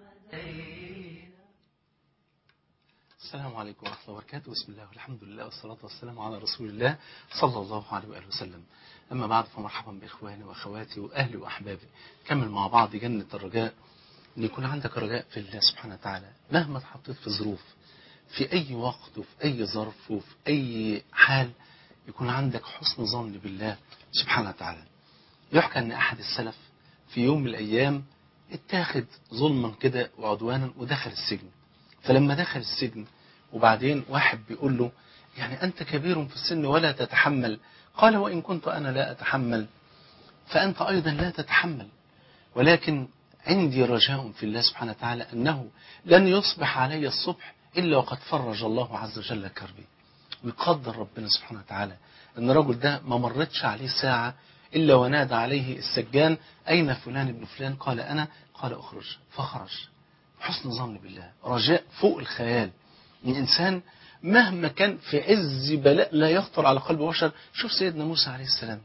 السلام عليكم ورحمة الله وبركاته بسم الله والحمد لله والصلاة والسلام على رسول الله صلى الله عليه وآله وسلم أما بعد فمرحبا بإخواني وأخواتي وأهلي وأحبابي كمل مع بعض جنة الرجاء أن يكون عندك رجاء في الله سبحانه وتعالى مهما اتحطيت في ظروف في أي وقت وفي أي ظرف وفي أي حال يكون عندك حسن ظن بالله سبحانه وتعالى يحكى أن أحد السلف في يوم من الأيام اتاخد ظلما كده وعدوانا ودخل السجن فلما دخل السجن وبعدين واحد بيقول له يعني أنت كبير في السن ولا تتحمل قال وإن كنت أنا لا أتحمل فأنت أيضا لا تتحمل ولكن عندي رجاء في الله سبحانه وتعالى أنه لن يصبح علي الصبح إلا وقد فرج الله عز وجل كربي ويقدر ربنا سبحانه وتعالى أن الرجل ده ما مرتش عليه ساعة إلا ونادى عليه السجان أين فلان ابن فلان قال أنا قال أخرج فخرج حسن ظن بالله رجاء فوق الخيال من إنسان مهما كان في عز بلاء لا يخطر على قلب بشر شوف سيدنا موسى عليه السلام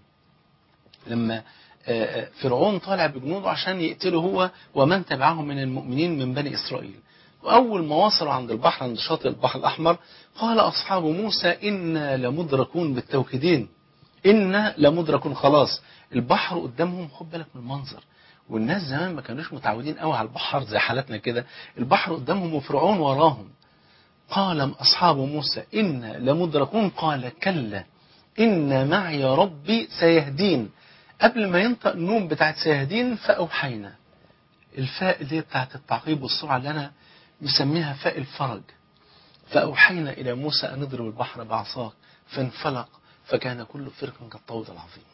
لما آه، آه، فرعون طالع بجنوده عشان يقتله هو ومن تبعه من المؤمنين من بني إسرائيل وأول ما وصلوا عند البحر عند شاطئ البحر الأحمر قال أصحاب موسى إنا لمدركون بالتوكيدين إنا لمدركون خلاص البحر قدامهم خد بالك من المنظر والناس زمان ما كانوش متعودين قوي على البحر زي حالتنا كده البحر قدامهم وفرعون وراهم قال أصحاب موسى إنا لمدركون قال كلا إن معي ربي سيهدين قبل ما ينطق النوم بتاعت سيهدين فأوحينا الفاء اللي هي بتاعت التعقيب والسرعة اللي أنا مسميها فاء الفرج فأوحينا إلى موسى أن نضرب البحر بعصاك فانفلق فكان كل فرق كالطود العظيم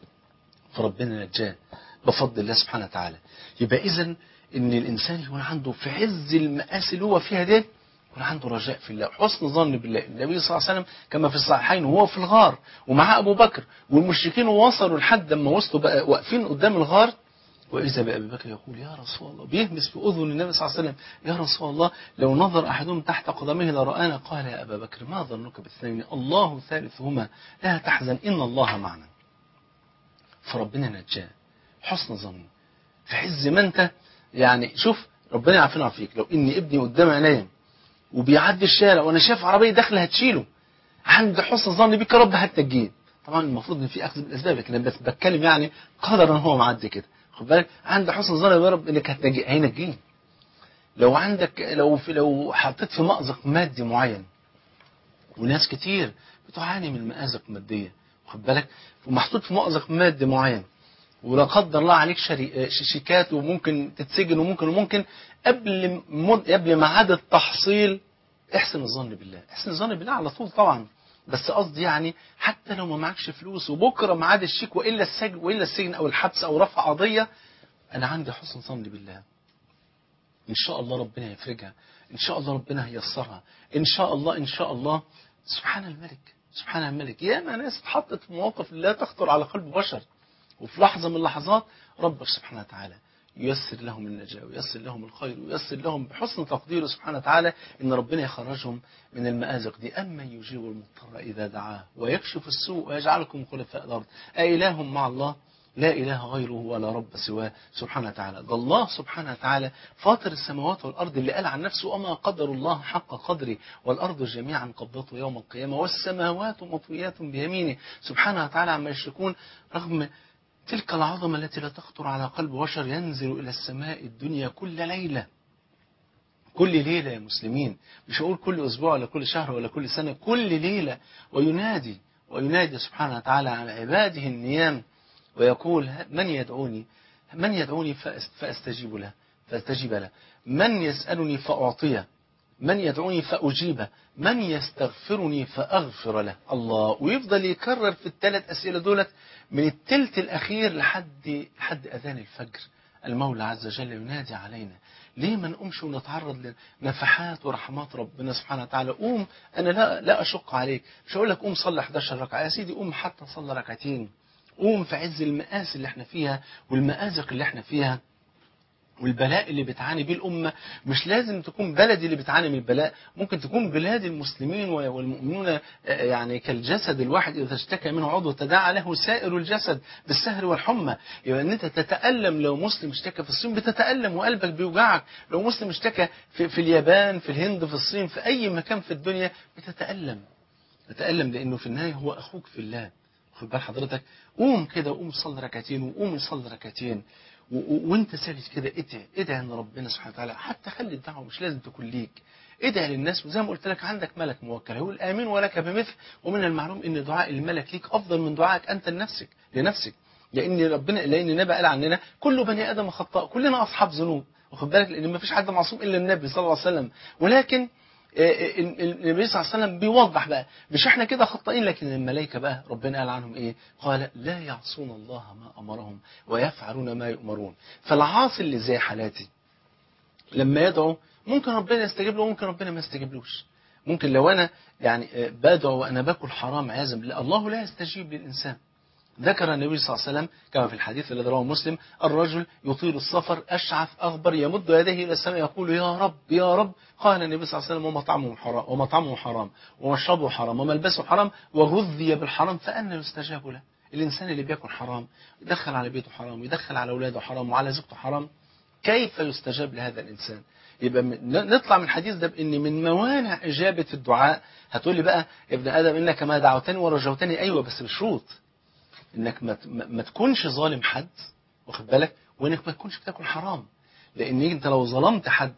فربنا نجاه بفضل الله سبحانه وتعالى يبقى إذا إن الإنسان يكون عنده في عز المآسي اللي هو فيها دي يكون عنده رجاء في الله حسن ظن بالله النبي صلى الله عليه وسلم كما في الصحيحين وهو في الغار ومعاه أبو بكر والمشركين وصلوا لحد ما وصلوا بقى واقفين قدام الغار وإذا بأبي بكر يقول يا رسول الله بيهمس في أذن النبي صلى الله عليه وسلم يا رسول الله لو نظر أحدهم تحت قدمه لرآنا قال يا أبا بكر ما ظنك باثنين الله ثالثهما لا تحزن إن الله معنا فربنا نجاه حسن ظن في عز ما أنت يعني شوف ربنا يعافينا ويعافيك لو إن ابني قدام عينيا وبيعدي الشارع وأنا شايف عربية داخلة هتشيله عند حسن ظن بك يا رب هتنجيه طبعا المفروض ان في اخذ بالاسباب لكن انا بس بتكلم يعني قدرا هو معدي كده خد بالك عند حسن ظن يا رب انك هتنجي هينجيني لو عندك لو في لو حطيت في مأزق مادي معين وناس كتير بتعاني من مآزق مادية خد بالك ومحطوط في مأزق مادي معين ولا قدر الله عليك شري... شيكات وممكن تتسجن وممكن وممكن قبل مد... قبل ميعاد التحصيل احسن الظن بالله احسن الظن بالله على طول طبعا بس قصدي يعني حتى لو ما معكش فلوس وبكره ميعاد الشيك والا السجن والا السجن او الحبس او رفع قضيه انا عندي حسن ظن بالله ان شاء الله ربنا يفرجها ان شاء الله ربنا هيسرها ان شاء الله ان شاء الله سبحان الملك سبحان الملك ياما ناس اتحطت في مواقف لا تخطر على قلب بشر وفي لحظه من اللحظات ربك سبحانه وتعالى ييسر لهم النجاة وييسر لهم الخير وييسر لهم بحسن تقديره سبحانه وتعالى إن ربنا يخرجهم من المآزق دي أما يجيب المضطر إذا دعاه ويكشف السوء ويجعلكم خلفاء الأرض أإله مع الله لا إله غيره ولا رب سواه سبحانه وتعالى ده الله سبحانه وتعالى فاطر السماوات والأرض اللي قال عن نفسه وما قدر الله حق قدره والأرض جميعا قبضته يوم القيامة والسماوات مطويات بيمينه سبحانه وتعالى عما يشركون رغم تلك العظمة التي لا تخطر على قلب بشر ينزل إلى السماء الدنيا كل ليلة كل ليلة يا مسلمين مش هقول كل أسبوع ولا كل شهر ولا كل سنة كل ليلة وينادي وينادي سبحانه وتعالى على عباده النيام ويقول من يدعوني من يدعوني فأستجيب له فاستجيب له من يسألني فأعطيه من يدعوني فأجيبه من يستغفرني فأغفر له الله ويفضل يكرر في الثلاث أسئلة دولت من التلت الأخير لحد لحد أذان الفجر المولى عز وجل ينادي علينا ليه ما نقومش ونتعرض لنفحات ورحمات ربنا سبحانه وتعالى قوم أنا لا لا أشق عليك مش هقول لك قوم صلي 11 ركعة يا سيدي قوم حتى صلي ركعتين قوم في عز المآسي اللي احنا فيها والمآزق اللي احنا فيها والبلاء اللي بتعاني بيه الأمة مش لازم تكون بلدي اللي بتعاني من البلاء ممكن تكون بلاد المسلمين والمؤمنون يعني كالجسد الواحد إذا اشتكى منه عضو تداعى له سائر الجسد بالسهر والحمى يبقى أن أنت تتألم لو مسلم اشتكى في الصين بتتألم وقلبك بيوجعك لو مسلم اشتكى في, في اليابان في الهند في الصين في أي مكان في الدنيا بتتألم تتألم لأنه في النهاية هو أخوك في الله خد بال حضرتك قوم كده وقوم صلي ركعتين وقوم صلي ركعتين وانت ساجد كده ادعي ادعي ان ربنا سبحانه وتعالى حتى خلي الدعوه مش لازم تكون ليك ادعي للناس وزي ما قلت لك عندك ملك موكل هيقول امين ولك بمثل ومن المعلوم ان دعاء الملك ليك افضل من دعائك انت لنفسك لنفسك لان ربنا لان النبي قال عننا كل بني ادم خطاء كلنا اصحاب ذنوب واخد بالك لان ما فيش حد معصوم الا النبي صلى الله عليه وسلم ولكن النبي صلى الله عليه وسلم بيوضح بقى مش احنا كده خطائين لكن الملائكه بقى ربنا قال عنهم ايه قال لا يعصون الله ما امرهم ويفعلون ما يؤمرون فالعاصي اللي زي حالاتي لما يدعو ممكن ربنا يستجيب له وممكن ربنا ما يستجيبلوش ممكن لو انا يعني بدعو وانا باكل حرام عياذا بالله الله لا يستجيب للانسان ذكر النبي صلى الله عليه وسلم كما في الحديث الذي رواه مسلم الرجل يطيل السفر أشعث أغبر يمد يديه إلى السماء يقول يا رب يا رب قال النبي صلى الله عليه وسلم ومطعمه حرام ومطعمه حرام ومشربه حرام وملبسه حرام وغذي بالحرام فأنا يستجاب له الإنسان اللي بياكل حرام يدخل على بيته حرام يدخل على أولاده حرام وعلى زوجته حرام كيف يستجاب لهذا الإنسان يبقى نطلع من الحديث ده بان من موانع اجابه الدعاء هتقول لي بقى يا ابن ادم انك ما دعوتني ورجوتني ايوه بس بشروط انك ما, ما تكونش ظالم حد واخد بالك وانك ما تكونش بتاكل حرام لان انت لو ظلمت حد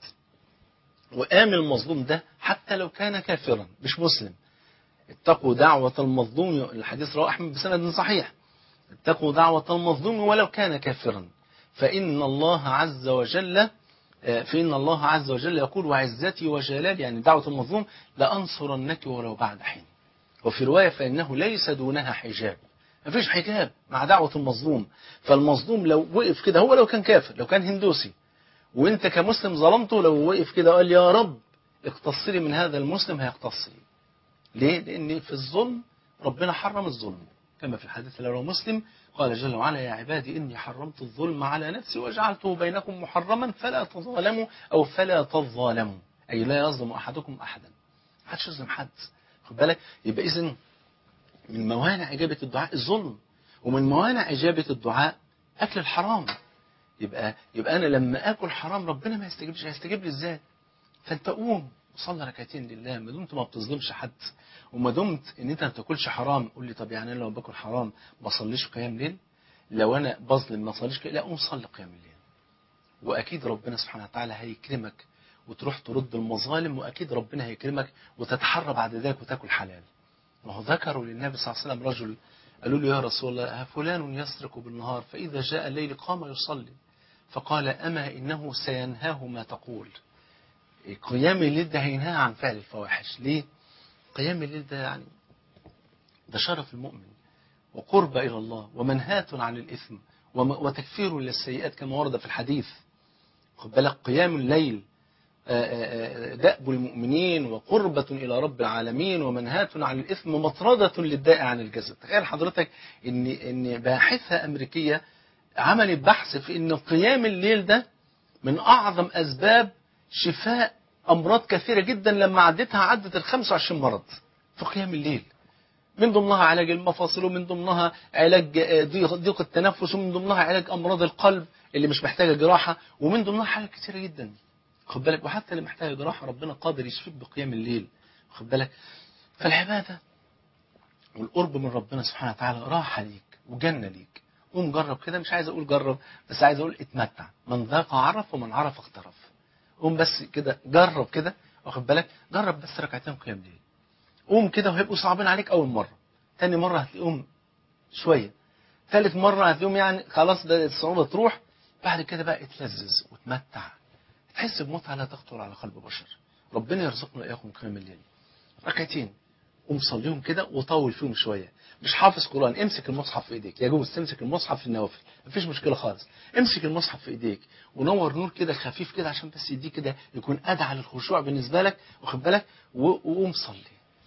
وآمن المظلوم ده حتى لو كان كافرا مش مسلم اتقوا دعوة المظلوم الحديث رواه أحمد بسند صحيح اتقوا دعوة المظلوم ولو كان كافرا فإن الله عز وجل فإن الله عز وجل يقول وعزتي وجلالي يعني دعوة المظلوم لأنصرنك ولو بعد حين وفي رواية فإنه ليس دونها حجاب مفيش حجاب مع دعوة المظلوم فالمظلوم لو وقف كده هو لو كان كافر لو كان هندوسي وانت كمسلم ظلمته لو وقف كده وقال يا رب اقتص لي من هذا المسلم هيقتص لي ليه؟ لأن في الظلم ربنا حرم الظلم كما في الحديث الذي رواه مسلم قال جل وعلا يا عبادي إني حرمت الظلم على نفسي وجعلته بينكم محرما فلا تظالموا أو فلا تظالموا أي لا يظلم أحدكم أحدا محدش يظلم حد خد بالك يبقى إذن من موانع إجابة الدعاء الظلم ومن موانع إجابة الدعاء أكل الحرام يبقى يبقى أنا لما آكل حرام ربنا ما يستجيبش هيستجيب لي إزاي فأنت قوم وصلي ركعتين لله ما دمت ما بتظلمش حد وما دمت ان انت ما بتاكلش حرام قول لي طب يعني انا لو باكل حرام ما اصليش قيام ليل لو انا بظلم ما اصليش لا قوم صلي قيام الليل واكيد ربنا سبحانه وتعالى هيكرمك وتروح ترد المظالم واكيد ربنا هيكرمك وتتحرى بعد ذلك وتاكل حلال ما هو ذكروا للنبي صلى الله عليه وسلم رجل قالوا له يا رسول الله فلان يسرق بالنهار فاذا جاء الليل قام يصلي فقال اما انه سينهاه ما تقول قيام الليل ده هينهى عن فعل الفواحش ليه قيام الليل ده يعني ده شرف المؤمن وقرب إلى الله ومنهاة عن الإثم وتكفير للسيئات كما ورد في الحديث خد بالك قيام الليل دأب المؤمنين وقربة إلى رب العالمين ومنهاة عن الإثم ومطردة للداء عن الجسد تخيل حضرتك إن إن باحثة أمريكية عملت بحث في إن قيام الليل ده من أعظم أسباب شفاء أمراض كثيرة جدا لما عدتها عدت ال 25 مرض في قيام الليل من ضمنها علاج المفاصل ومن ضمنها علاج ضيق, ضيق التنفس ومن ضمنها علاج أمراض القلب اللي مش محتاجة جراحة ومن ضمنها حاجات كثيرة جدا خد بالك وحتى اللي محتاجة جراحة ربنا قادر يشفيك بقيام الليل خد بالك فالعبادة والقرب من ربنا سبحانه وتعالى راحة ليك وجنة ليك قوم جرب كده مش عايز أقول جرب بس عايز أقول اتمتع من ذاق عرف ومن عرف اخترف قوم بس كده جرب كده واخد بالك جرب بس ركعتين قيام ليل قوم كده وهيبقوا صعبين عليك اول مره تاني مره هتلاقيهم شويه ثالث مره هتلاقيهم يعني خلاص ده الصعوبه تروح بعد كده بقى اتلذذ وتمتع تحس بمتعه لا تخطر على قلب بشر ربنا يرزقنا اياكم قيام الليل ركعتين قوم صليهم كده وطول فيهم شويه مش حافظ قران امسك المصحف في ايديك يجوز تمسك المصحف في النوافل مفيش مشكله خالص امسك المصحف في ايديك ونور نور كده خفيف كده عشان بس يديك كده يكون ادعى للخشوع بالنسبه لك واخد بالك و- وقوم صلي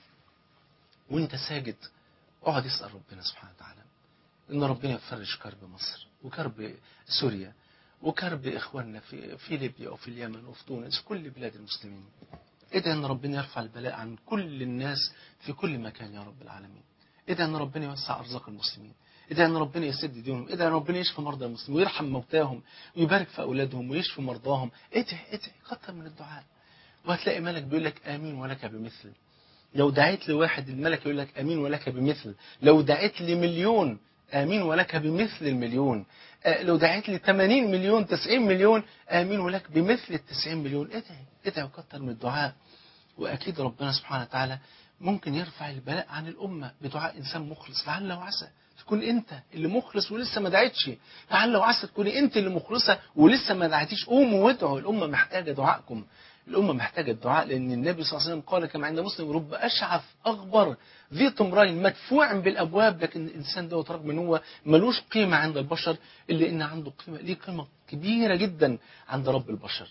وانت ساجد اقعد اسال ربنا سبحانه وتعالى ان ربنا يفرج كرب مصر وكرب سوريا وكرب اخواننا في في ليبيا وفي اليمن وفي تونس كل بلاد المسلمين ادعي ان ربنا يرفع البلاء عن كل الناس في كل مكان يا رب العالمين ادعي ان ربنا يوسع ارزاق المسلمين ادعي ان ربنا يسد ديونهم ادعي ان ربنا يشفي مرضى المسلمين ويرحم موتاهم ويبارك في اولادهم ويشفي مرضاهم ادعي ادعي كتر من الدعاء وهتلاقي ملك بيقول لك امين ولك بمثل لو دعيت لواحد الملك يقول لك امين ولك بمثل لو دعيت لمليون امين ولك بمثل المليون آه، لو دعيت ل 80 مليون 90 مليون امين ولك بمثل ال 90 مليون ادعي ادعي وكتر من الدعاء واكيد ربنا سبحانه وتعالى ممكن يرفع البلاء عن الامه بدعاء انسان مخلص لعل وعسى تكون انت اللي مخلص ولسه ما دعيتش لعل وعسى تكوني انت اللي مخلصه ولسه ما دعيتيش قوموا وادعوا الامه محتاجه دعائكم الأمة محتاجة الدعاء لأن النبي صلى الله عليه وسلم قال كما عند مسلم رب أشعث أغبر ذي طمرين مدفوع بالأبواب لكن الإنسان ده رغم أن هو ملوش قيمة عند البشر إلا أن عنده قيمة ليه قيمة كبيرة جدا عند رب البشر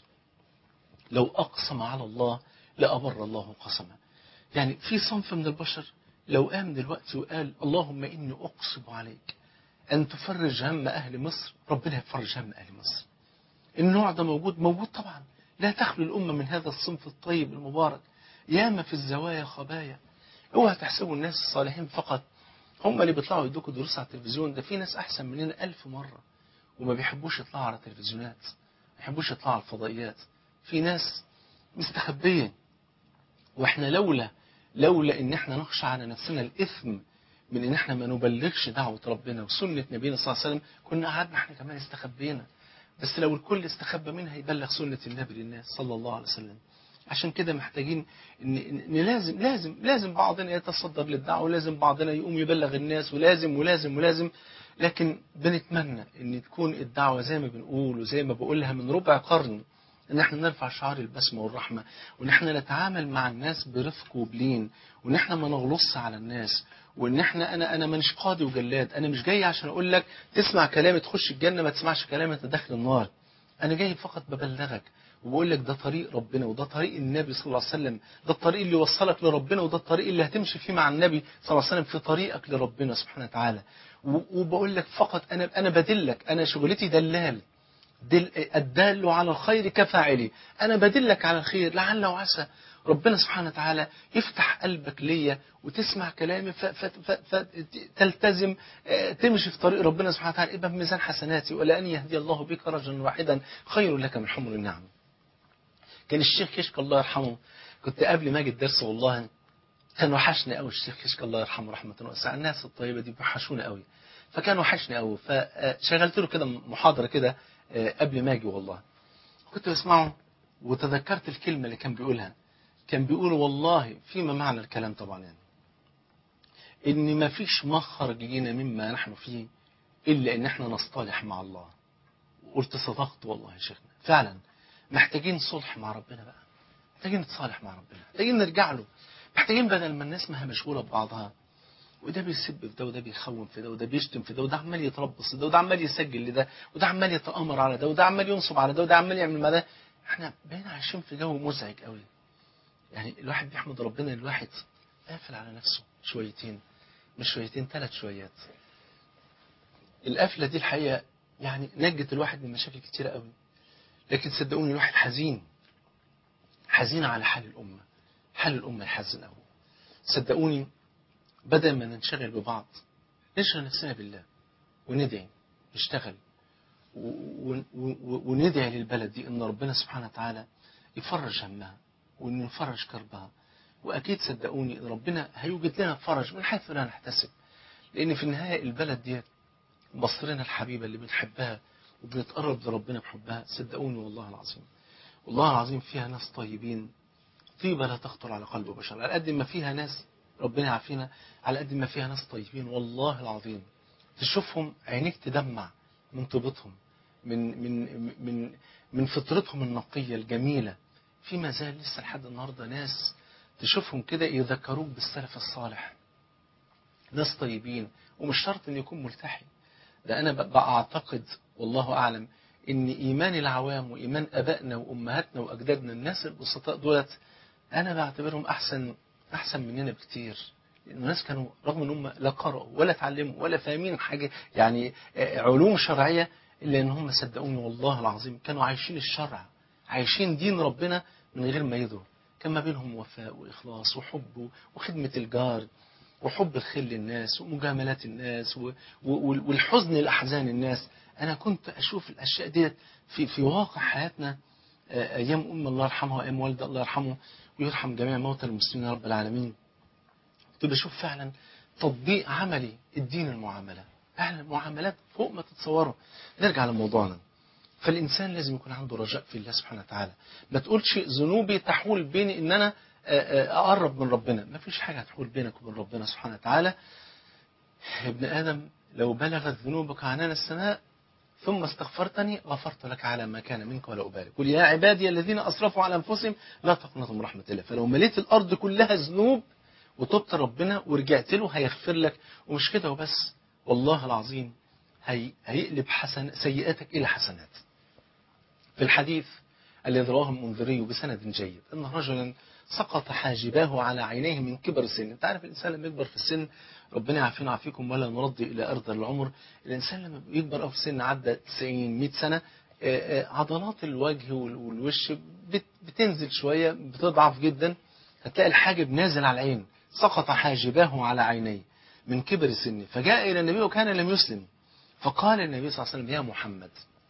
لو أقسم على الله لأبر الله قسمه يعني في صنف من البشر لو قام دلوقتي وقال اللهم إني أقسم عليك أن تفرج هم أهل مصر ربنا يفرج هم أهل مصر النوع ده موجود موجود طبعا لا تخلو الأمة من هذا الصنف الطيب المبارك ياما في الزوايا خبايا اوعى تحسبوا الناس الصالحين فقط هم اللي بيطلعوا يدوكوا دروس على التلفزيون ده في ناس أحسن مننا ألف مرة وما بيحبوش يطلعوا على التلفزيونات ما بيحبوش يطلعوا على الفضائيات في ناس مستخبية واحنا لولا لولا ان احنا نخشى على نفسنا الاثم من ان احنا ما نبلغش دعوة ربنا وسنة نبينا صلى الله عليه وسلم كنا قعدنا احنا كمان استخبينا بس لو الكل استخبى منها يبلغ سنة النبي للناس صلى الله عليه وسلم عشان كده محتاجين ان, إن لازم لازم لازم بعضنا يتصدر للدعوة ولازم بعضنا يقوم يبلغ الناس ولازم ولازم ولازم لكن بنتمنى ان تكون الدعوة زي ما بنقول وزي ما بقولها من ربع قرن ان احنا نرفع شعار البسمة والرحمة وان احنا نتعامل مع الناس برفق وبلين وان احنا ما نغلص على الناس وان احنا انا انا مانيش قاضي وجلاد انا مش جاي عشان اقول لك تسمع كلامي تخش الجنة ما تسمعش كلامي انت داخل النار انا جاي فقط ببلغك وبقول لك ده طريق ربنا وده طريق النبي صلى الله عليه وسلم ده الطريق اللي يوصلك لربنا وده الطريق اللي هتمشي فيه مع النبي صلى الله عليه وسلم في طريقك لربنا سبحانه وتعالى وبقول لك فقط انا انا بدلك انا شغلتي دلال دل الدال على الخير كفاعله انا بدلك على الخير لعل وعسى ربنا سبحانه وتعالى يفتح قلبك ليا وتسمع كلامي فتلتزم تمشي في طريق ربنا سبحانه وتعالى يبقى بميزان حسناتي ولا ان يهدي الله بك رجلا واحدا خير لك من حمر النعم كان الشيخ كشك الله يرحمه كنت قبل ما اجي الدرس والله كان وحشني قوي الشيخ كشك الله يرحمه رحمه واسعه الناس الطيبه دي بيوحشوني قوي فكان وحشني قوي فشغلت له كده محاضره كده قبل ما اجي والله كنت بسمعه وتذكرت الكلمه اللي كان بيقولها كان بيقول والله فيما معنى الكلام طبعا يعني ان ما فيش مخرج لينا مما نحن فيه الا ان احنا نصطلح مع الله قلت صدقت والله يا شيخنا فعلا محتاجين صلح مع ربنا بقى محتاجين نتصالح مع ربنا محتاجين نرجع له محتاجين بدل ما الناس ما هي مشغوله ببعضها وده بيسب في ده وده بيخون في ده وده بيشتم في ده وده عمال يتربص في ده وده عمال يسجل لده وده عمال يتآمر على ده وده عمال ينصب على ده وده عمال يعمل ما ده احنا بقينا عايشين في جو مزعج قوي يعني الواحد بيحمد ربنا الواحد قافل على نفسه شويتين مش شويتين ثلاث شويات القفله دي الحقيقه يعني نجت الواحد من مشاكل كتيره قوي لكن صدقوني الواحد حزين حزين على حال الامه حال الامه يحزن قوي صدقوني بدل ما ننشغل ببعض نشغل نفسنا بالله وندعي نشتغل وندعي للبلد دي ان ربنا سبحانه وتعالى يفرج همها وان يفرج كربها واكيد صدقوني ان ربنا هيوجد لنا فرج من حيث لا نحتسب لان في النهايه البلد دي مصرنا الحبيبه اللي بنحبها وبنتقرب لربنا بحبها صدقوني والله العظيم والله العظيم فيها ناس طيبين طيبة لا تخطر على قلب بشر على قد ما فيها ناس ربنا يعافينا على قد ما فيها ناس طيبين والله العظيم تشوفهم عينيك تدمع من طيبتهم من من من من فطرتهم النقية الجميلة في ما زال لسه لحد النهارده ناس تشوفهم كده يذكروك بالسلف الصالح ناس طيبين ومش شرط ان يكون ملتحي ده انا بقى اعتقد والله اعلم ان ايمان العوام وايمان ابائنا وامهاتنا واجدادنا الناس البسطاء دولت انا بعتبرهم احسن احسن مننا بكتير لان الناس كانوا رغم ان هم لا قرأوا ولا اتعلموا ولا فاهمين حاجه يعني آه، علوم شرعيه الا ان هم صدقوني والله العظيم كانوا عايشين الشرع عايشين دين ربنا من غير ما يدروا كان ما بينهم وفاء واخلاص وحب وخدمه الجار وحب الخير للناس ومجاملات الناس و- و- والحزن لأحزان الناس أنا كنت أشوف الأشياء دي في في واقع حياتنا آه، أيام أم الله يرحمها وأيام والدة الله يرحمه ويرحم جميع موتى المسلمين يا رب العالمين كنت بشوف فعلا تطبيق عملي الدين المعاملة فعلا معاملات فوق ما تتصوروا نرجع لموضوعنا فالإنسان لازم يكون عنده رجاء في الله سبحانه وتعالى ما تقولش ذنوبي تحول بيني إن أنا آه، آه، أقرب من ربنا ما فيش حاجة هتحول بينك وبين ربنا سبحانه وتعالى يا ابن آدم لو بلغت ذنوبك عنان السماء ثم استغفرتني غفرت لك على ما كان منك ولا أبالي قل يا عبادي الذين أسرفوا على أنفسهم لا تقنطوا من رحمة الله فلو مليت الأرض كلها ذنوب وتبت ربنا ورجعت له هيغفر لك ومش كده وبس والله العظيم هي هيقلب حسن سيئاتك إلى حسنات في الحديث الذي رواه المنذري بسند جيد أن رجلا سقط حاجباه على عينيه من كبر السن انت عارف الإنسان لما يكبر في السن ربنا يعافينا ويعافيكم ولا نرضي إلى أرض العمر الإنسان لما بيكبر أو في السن عدى 90 100 سنة آه، آه، عضلات الوجه وال- والوش بت- بتنزل شوية بتضعف جدا هتلاقي الحاجب نازل على العين سقط حاجباه على عينيه من كبر السن فجاء إلى النبي وكان لم يسلم فقال النبي صلى الله عليه وسلم يا محمد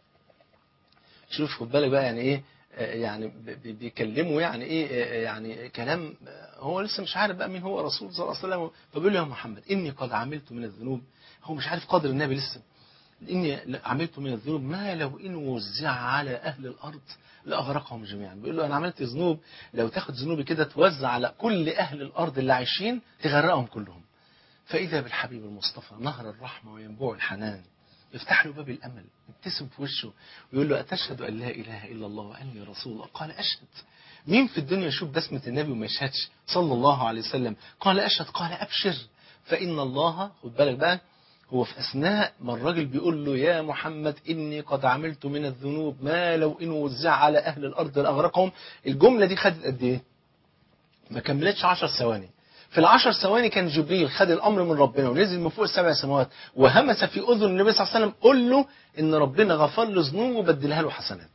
شوف خد بالك بقى يعني ايه آه، يعني ب- ب- بيكلمه يعني ايه آه، يعني كلام آه، هو لسه مش عارف بقى مين هو رسول صلى الله عليه وسلم فبيقول له يا محمد اني قد عملت من الذنوب هو مش عارف قدر النبي لسه اني عملت من الذنوب ما لو ان وزع على اهل الارض لاغرقهم جميعا بيقول له انا عملت ذنوب لو تاخد ذنوبي كده توزع على كل اهل الارض اللي عايشين تغرقهم كلهم فاذا بالحبيب المصطفى نهر الرحمه وينبوع الحنان يفتح له باب الامل يبتسم في وشه ويقول له اتشهد ان لا اله الا الله واني رسول الله قال اشهد مين في الدنيا يشوف بسمه النبي وما يشهدش صلى الله عليه وسلم قال اشهد قال ابشر فان الله خد بالك بقى هو في اثناء ما الراجل بيقول له يا محمد اني قد عملت من الذنوب ما لو ان وزع على اهل الارض لاغرقهم الجمله دي خدت قد ايه ما كملتش 10 ثواني في العشر ثواني كان جبريل خد الامر من ربنا ونزل من فوق السبع سماوات وهمس في اذن النبي صلى الله عليه وسلم قل له ان ربنا غفر له ذنوبه وبدلها له حسنات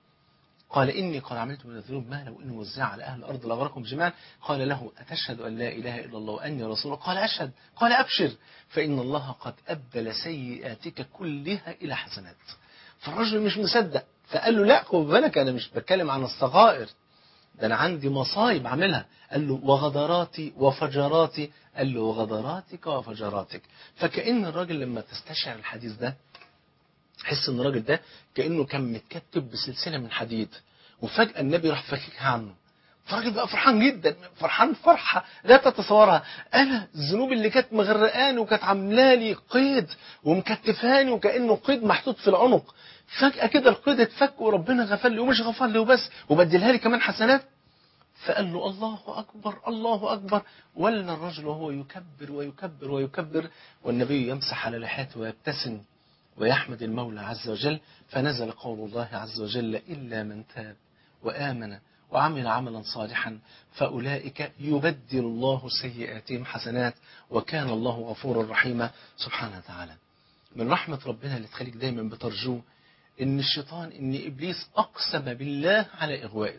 قال إني قد عملت من الذنوب ما لو إنه وزع على أهل الأرض لأغرقهم جميعا قال له أتشهد أن لا إله إلا الله وأني رسول الله قال أشهد قال أبشر فإن الله قد أبدل سيئاتك كلها إلى حسنات فالرجل مش مصدق فقال له لا خد بالك أنا مش بتكلم عن الصغائر ده أنا عندي مصايب عاملها قال له وغدراتي وفجراتي قال له وغدراتك وفجراتك فكأن الراجل لما تستشعر الحديث ده تحس ان الراجل ده كانه كان متكتب بسلسله من حديد وفجاه النبي راح فككها عنه فالراجل بقى فرحان جدا فرحان فرحه لا تتصورها انا الذنوب اللي كانت مغرقاني وكانت عامله لي قيد ومكتفاني وكانه قيد محطوط في العنق فجاه كده القيد اتفك وربنا غفر لي ومش غفر لي وبس وبدلها لي كمان حسنات فقال له الله أكبر الله أكبر ولى الرجل وهو يكبر ويكبر ويكبر والنبي يمسح على لحيته ويبتسم ويحمد المولى عز وجل فنزل قول الله عز وجل إلا من تاب وآمن وعمل عملا صالحا فأولئك يبدل الله سيئاتهم حسنات وكان الله غفورا رحيما سبحانه وتعالى من رحمة ربنا اللي تخليك دايما بترجوه إن الشيطان إن إبليس أقسم بالله على إغوائك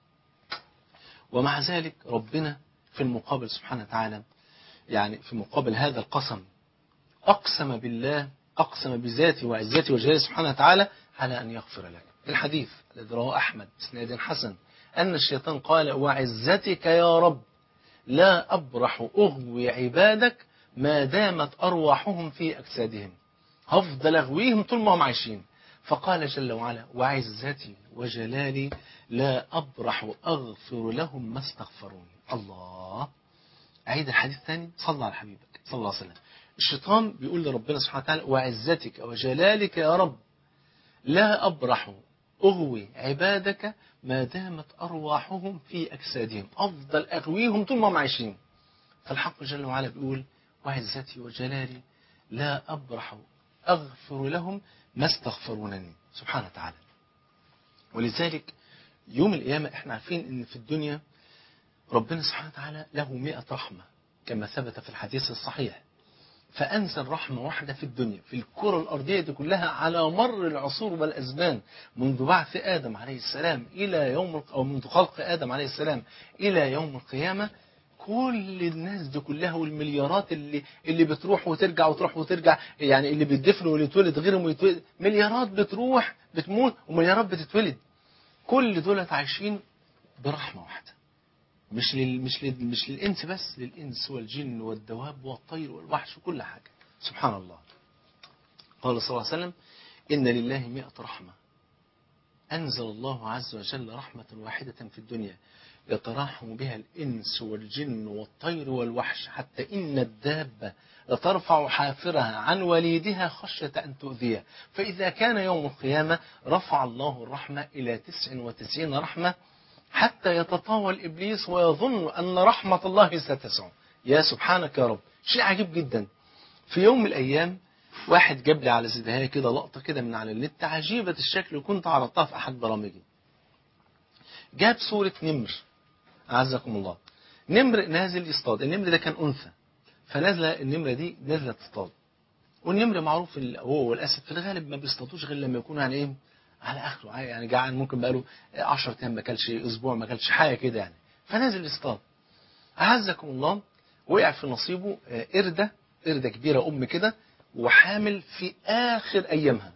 ومع ذلك ربنا في المقابل سبحانه وتعالى يعني في مقابل هذا القسم أقسم بالله أقسم بذاته وعزته وجلاله سبحانه وتعالى على أن يغفر لك الحديث الذي رواه أحمد بسناد حسن أن الشيطان قال وعزتك يا رب لا أبرح أغوي عبادك ما دامت أرواحهم في أجسادهم هفضل أغويهم طول ما هم عايشين فقال جل وعلا وعزتي وجلالي لا أبرح أغفر لهم ما استغفروني الله عيد الحديث الثاني صلى على حبيبك صلى الله عليه وسلم الشيطان بيقول لربنا سبحانه وتعالى وعزتك وجلالك يا رب لا أبرح أغوي عبادك ما دامت أرواحهم في أجسادهم أفضل أغويهم طول ما هم عايشين فالحق جل وعلا بيقول وعزتي وجلالي لا أبرح أغفر لهم ما استغفرونني سبحانه وتعالى ولذلك يوم القيامة احنا عارفين ان في الدنيا ربنا سبحانه وتعالى له مئة رحمة كما ثبت في الحديث الصحيح فأنزل رحمة واحدة في الدنيا في الكرة الأرضية دي كلها على مر العصور والأزمان منذ بعث آدم عليه السلام إلى يوم أو منذ خلق آدم عليه السلام إلى يوم القيامة كل الناس دي كلها والمليارات اللي اللي بتروح وترجع وتروح وترجع يعني اللي بيدفن واللي يتولد غيرهم ويتولد مليارات بتروح بتموت ومليارات بتتولد كل دولت عايشين برحمة واحدة مش لل مش لل مش للإنس بس للإنس والجن والدواب والطير والوحش وكل حاجة سبحان الله قال صلى الله عليه وسلم إن لله مئة رحمة أنزل الله عز وجل رحمة واحدة في الدنيا يتراحم بها الإنس والجن والطير والوحش حتى إن الدابة لترفع حافرها عن وليدها خشية أن تؤذيه فإذا كان يوم القيامة رفع الله الرحمة إلى تسع وتسعين رحمة حتى يتطاول إبليس ويظن أن رحمة الله ستسعه يا سبحانك يا رب شيء عجيب جدا في يوم من الأيام واحد جاب لي على زدهاية كده لقطة كده من على النت عجيبة الشكل وكنت عرضتها في أحد برامجي جاب صورة نمر أعزكم الله نمر نازل يصطاد النمر ده كان أنثى فنازلة النمرة دي نازلة تصطاد والنمر معروف هو والأسد في الغالب ما بيصطادوش غير لما يكونوا يعني إيه على آخره يعني جعان ممكن بقاله 10 أيام ما كلش أسبوع ما كلش حاجة كده يعني فنازل يصطاد أعزكم الله وقع في نصيبه قردة قردة كبيرة أم كده وحامل في آخر أيامها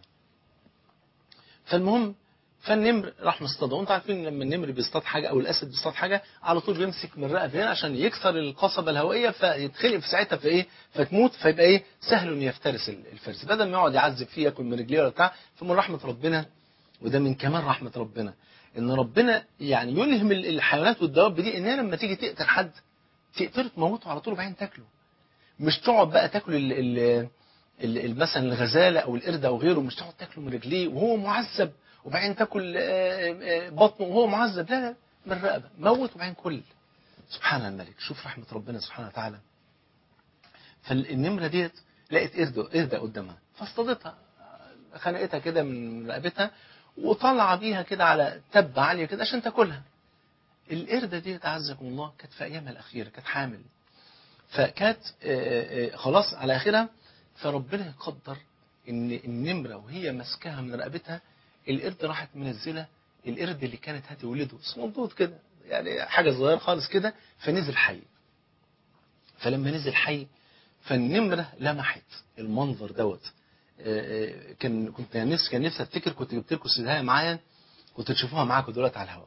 فالمهم فالنمر راح مصطادها وانتوا عارفين لما النمر بيصطاد حاجه او الاسد بيصطاد حاجه على طول بيمسك من رقبه هنا عشان يكسر القصبه الهوائيه فيتخلق في ساعتها في ايه فتموت فيبقى ايه سهل انه يفترس الفرس بدل ما يقعد يعذب فيه ياكل من رجليه ولا بتاع فمن رحمه ربنا وده من كمال رحمه ربنا ان ربنا يعني يلهم الحيوانات والدواب دي ان هي لما تيجي تقتل حد تقتله تموته على طول وبعدين تاكله مش تقعد بقى تاكل ال ال مثلا الغزاله او القرد او غيره مش تقعد تاكله من رجليه وهو معذب وبعدين تاكل بطنه وهو معذب لا لا من الرقبه موت وبعدين كل سبحان الملك شوف رحمه ربنا سبحانه وتعالى فالنمره ديت لقت قرده قرده قدامها فاصطادتها خنقتها كده من رقبتها وطلع بيها كده على تبه عاليه كده عشان تاكلها القرده ديت اعزكم الله كانت في ايامها الاخيره كانت حامل فكانت خلاص على اخرها فربنا يقدر ان النمره وهي ماسكاها من رقبتها القرد راحت منزله القرد اللي كانت هتولده صندوق كده يعني حاجه صغيره خالص كده فنزل حي فلما نزل حي فالنمره لمحت المنظر دوت كان كنت نفسي كان نفسي افتكر كنت جبت لكم السدايه معايا كنت تشوفوها معاكم دلوقتي على الهواء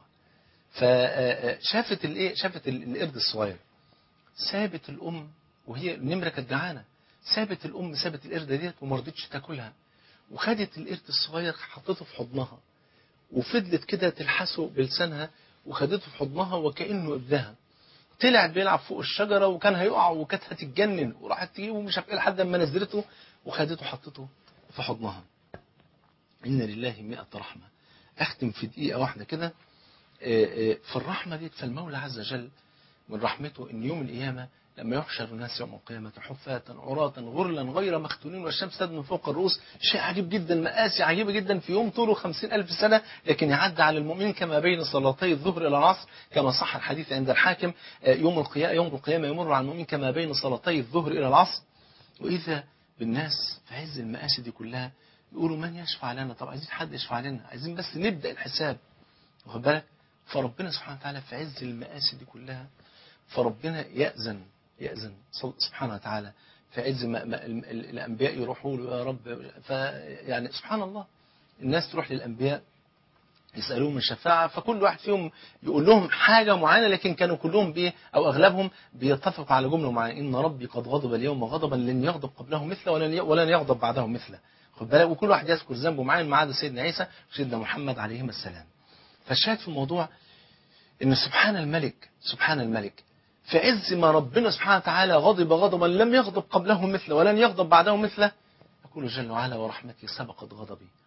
فشافت الايه شافت القرد الصغير سابت الام وهي النمره كانت جعانه سابت الام سابت القرده ديت وما رضتش تاكلها وخدت القرد الصغير حطته في حضنها وفضلت كده تلحسه بلسانها وخدته في حضنها وكأنه ابنها طلع بيلعب فوق الشجرة وكان هيقع وكانت هتتجنن وراحت تجيبه مش عارف ايه لحد ما نزلته وخدته حطته في حضنها إن لله مئة رحمة أختم في دقيقة واحدة كده في الرحمة دي فالمولى عز وجل من رحمته إن يوم القيامة لما يحشر الناس يوم القيامة حفاة عراة غرلا غير مختونين والشمس تد من فوق الرؤوس شيء عجيب جدا مآسي عجيبة جدا في يوم طوله خمسين ألف سنة لكن يعدى على المؤمن كما بين صلاتي الظهر إلى العصر كما صح الحديث عند الحاكم يوم القيامة يوم القيامة يمر على المؤمن كما بين صلاتي الظهر إلى العصر وإذا بالناس في عز المآسي دي كلها يقولوا من يشفع لنا طب عايزين حد يشفع لنا عايزين بس نبدأ الحساب واخد بالك فربنا سبحانه وتعالى في عز المآسي دي كلها فربنا يأذن يأذن سبحانه وتعالى في عز ما ما الأنبياء يروحوا له يا رب فيعني سبحان الله الناس تروح للأنبياء يسألوهم الشفاعة فكل واحد فيهم يقول لهم حاجة معينة لكن كانوا كلهم بيه أو أغلبهم بيتفقوا على جملة معينة إن ربي قد غضب اليوم غضبا لن يغضب قبله مثله ولن ولن يغضب بعده مثله خد بالك وكل واحد يذكر ذنبه معين ما عدا سيدنا عيسى وسيدنا محمد عليهما السلام فالشاهد في الموضوع إن سبحان الملك سبحان الملك في عز ما ربنا سبحانه وتعالى غضب غضبا لم يغضب قبله مثله ولن يغضب بعده مثله يقول جل وعلا ورحمتي سبقت غضبي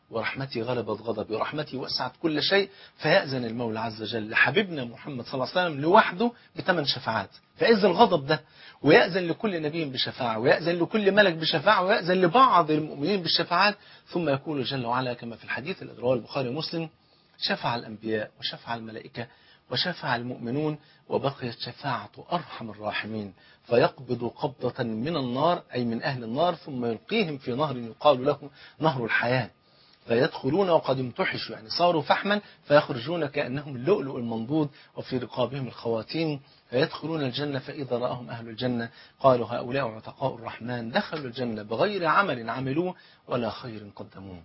ورحمتي غلبت غضبي ورحمتي وسعت كل شيء فيأذن المولى عز وجل لحبيبنا محمد صلى الله عليه وسلم لوحده بثمان شفاعات فإذ الغضب ده ويأذن لكل نبي بشفاعة ويأذن لكل ملك بشفاعة ويأذن لبعض المؤمنين بالشفاعات ثم يقول جل وعلا كما في الحديث الذي رواه البخاري ومسلم شفع الأنبياء وشفع الملائكة وشفع المؤمنون وبقيت شفاعة أرحم الراحمين فيقبض قبضة من النار أي من أهل النار ثم يلقيهم في نهر يقال له نهر الحياة فيدخلون وقد امتحشوا يعني صاروا فحما فيخرجون كأنهم اللؤلؤ المنضود وفي رقابهم الخواتيم فيدخلون الجنة فإذا رأهم أهل الجنة قالوا هؤلاء عتقاء الرحمن دخلوا الجنة بغير عمل عملوه ولا خير قدموه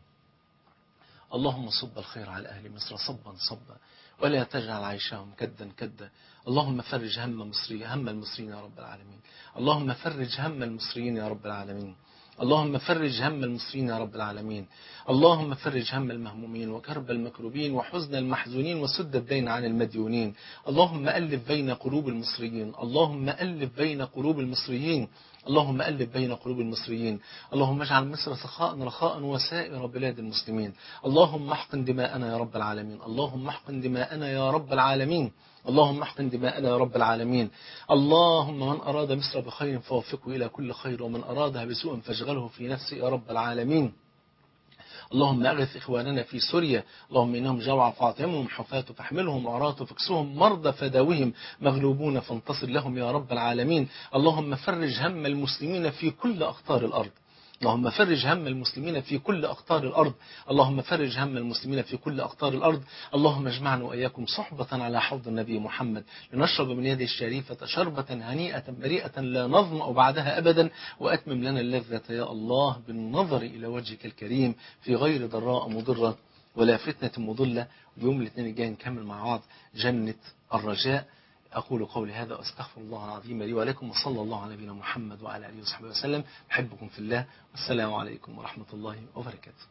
اللهم صب الخير على أهل مصر صبا صبا ولا تجعل عيشهم كدا كدا اللهم فرج هم مصري هم المصريين يا رب العالمين اللهم فرج هم المصريين يا رب العالمين اللهم فرج هم المصريين يا رب العالمين اللهم فرج هم المهمومين وكرب المكروبين وحزن المحزونين وسد الدين عن المديونين اللهم ألف بين قلوب المصريين اللهم ألف بين قلوب المصريين اللهم ألف بين قلوب المصريين اللهم اجعل مصر سخاء رخاء وسائر بلاد المسلمين اللهم احقن دماءنا يا رب العالمين اللهم احقن دماءنا يا رب العالمين اللهم احقن دماءنا يا رب العالمين اللهم من أراد مصر بخير فوفقه إلى كل خير ومن أرادها بسوء فاشغله في نفسه يا رب العالمين اللهم أغث إخواننا في سوريا اللهم إنهم جوع فاطمهم حفاة فاحملهم عراة فاكسهم مرضى فداوهم مغلوبون فانتصر لهم يا رب العالمين اللهم فرج هم المسلمين في كل أقطار الأرض اللهم فرج هم المسلمين في كل أقطار الأرض اللهم فرج هم المسلمين في كل أقطار الأرض اللهم اجمعنا وإياكم صحبة على حوض النبي محمد لنشرب من يده الشريفة شربة هنيئة بريئة لا نظمأ بعدها أبدا وأتمم لنا اللذة يا الله بالنظر إلى وجهك الكريم في غير ضراء مضرة ولا فتنة مضلة ويوم الاثنين الجاي نكمل مع بعض جنة الرجاء أقول قولي هذا وأستغفر الله العظيم لي ولكم وصلى الله على نبينا محمد وعلى آله وصحبه وسلم أحبكم في الله والسلام عليكم ورحمة الله وبركاته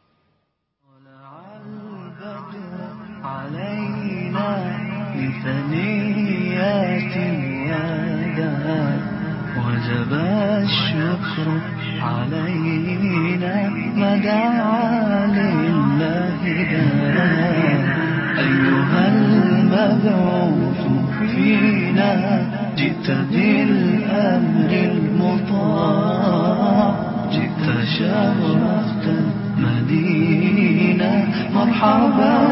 طلع البدر علينا بثنيات الوداع وجب الشكر علينا ما دعا لله داع أيها المبعوث فينا جئت بالأمر المطاع جئت شرفت المدينة مرحبا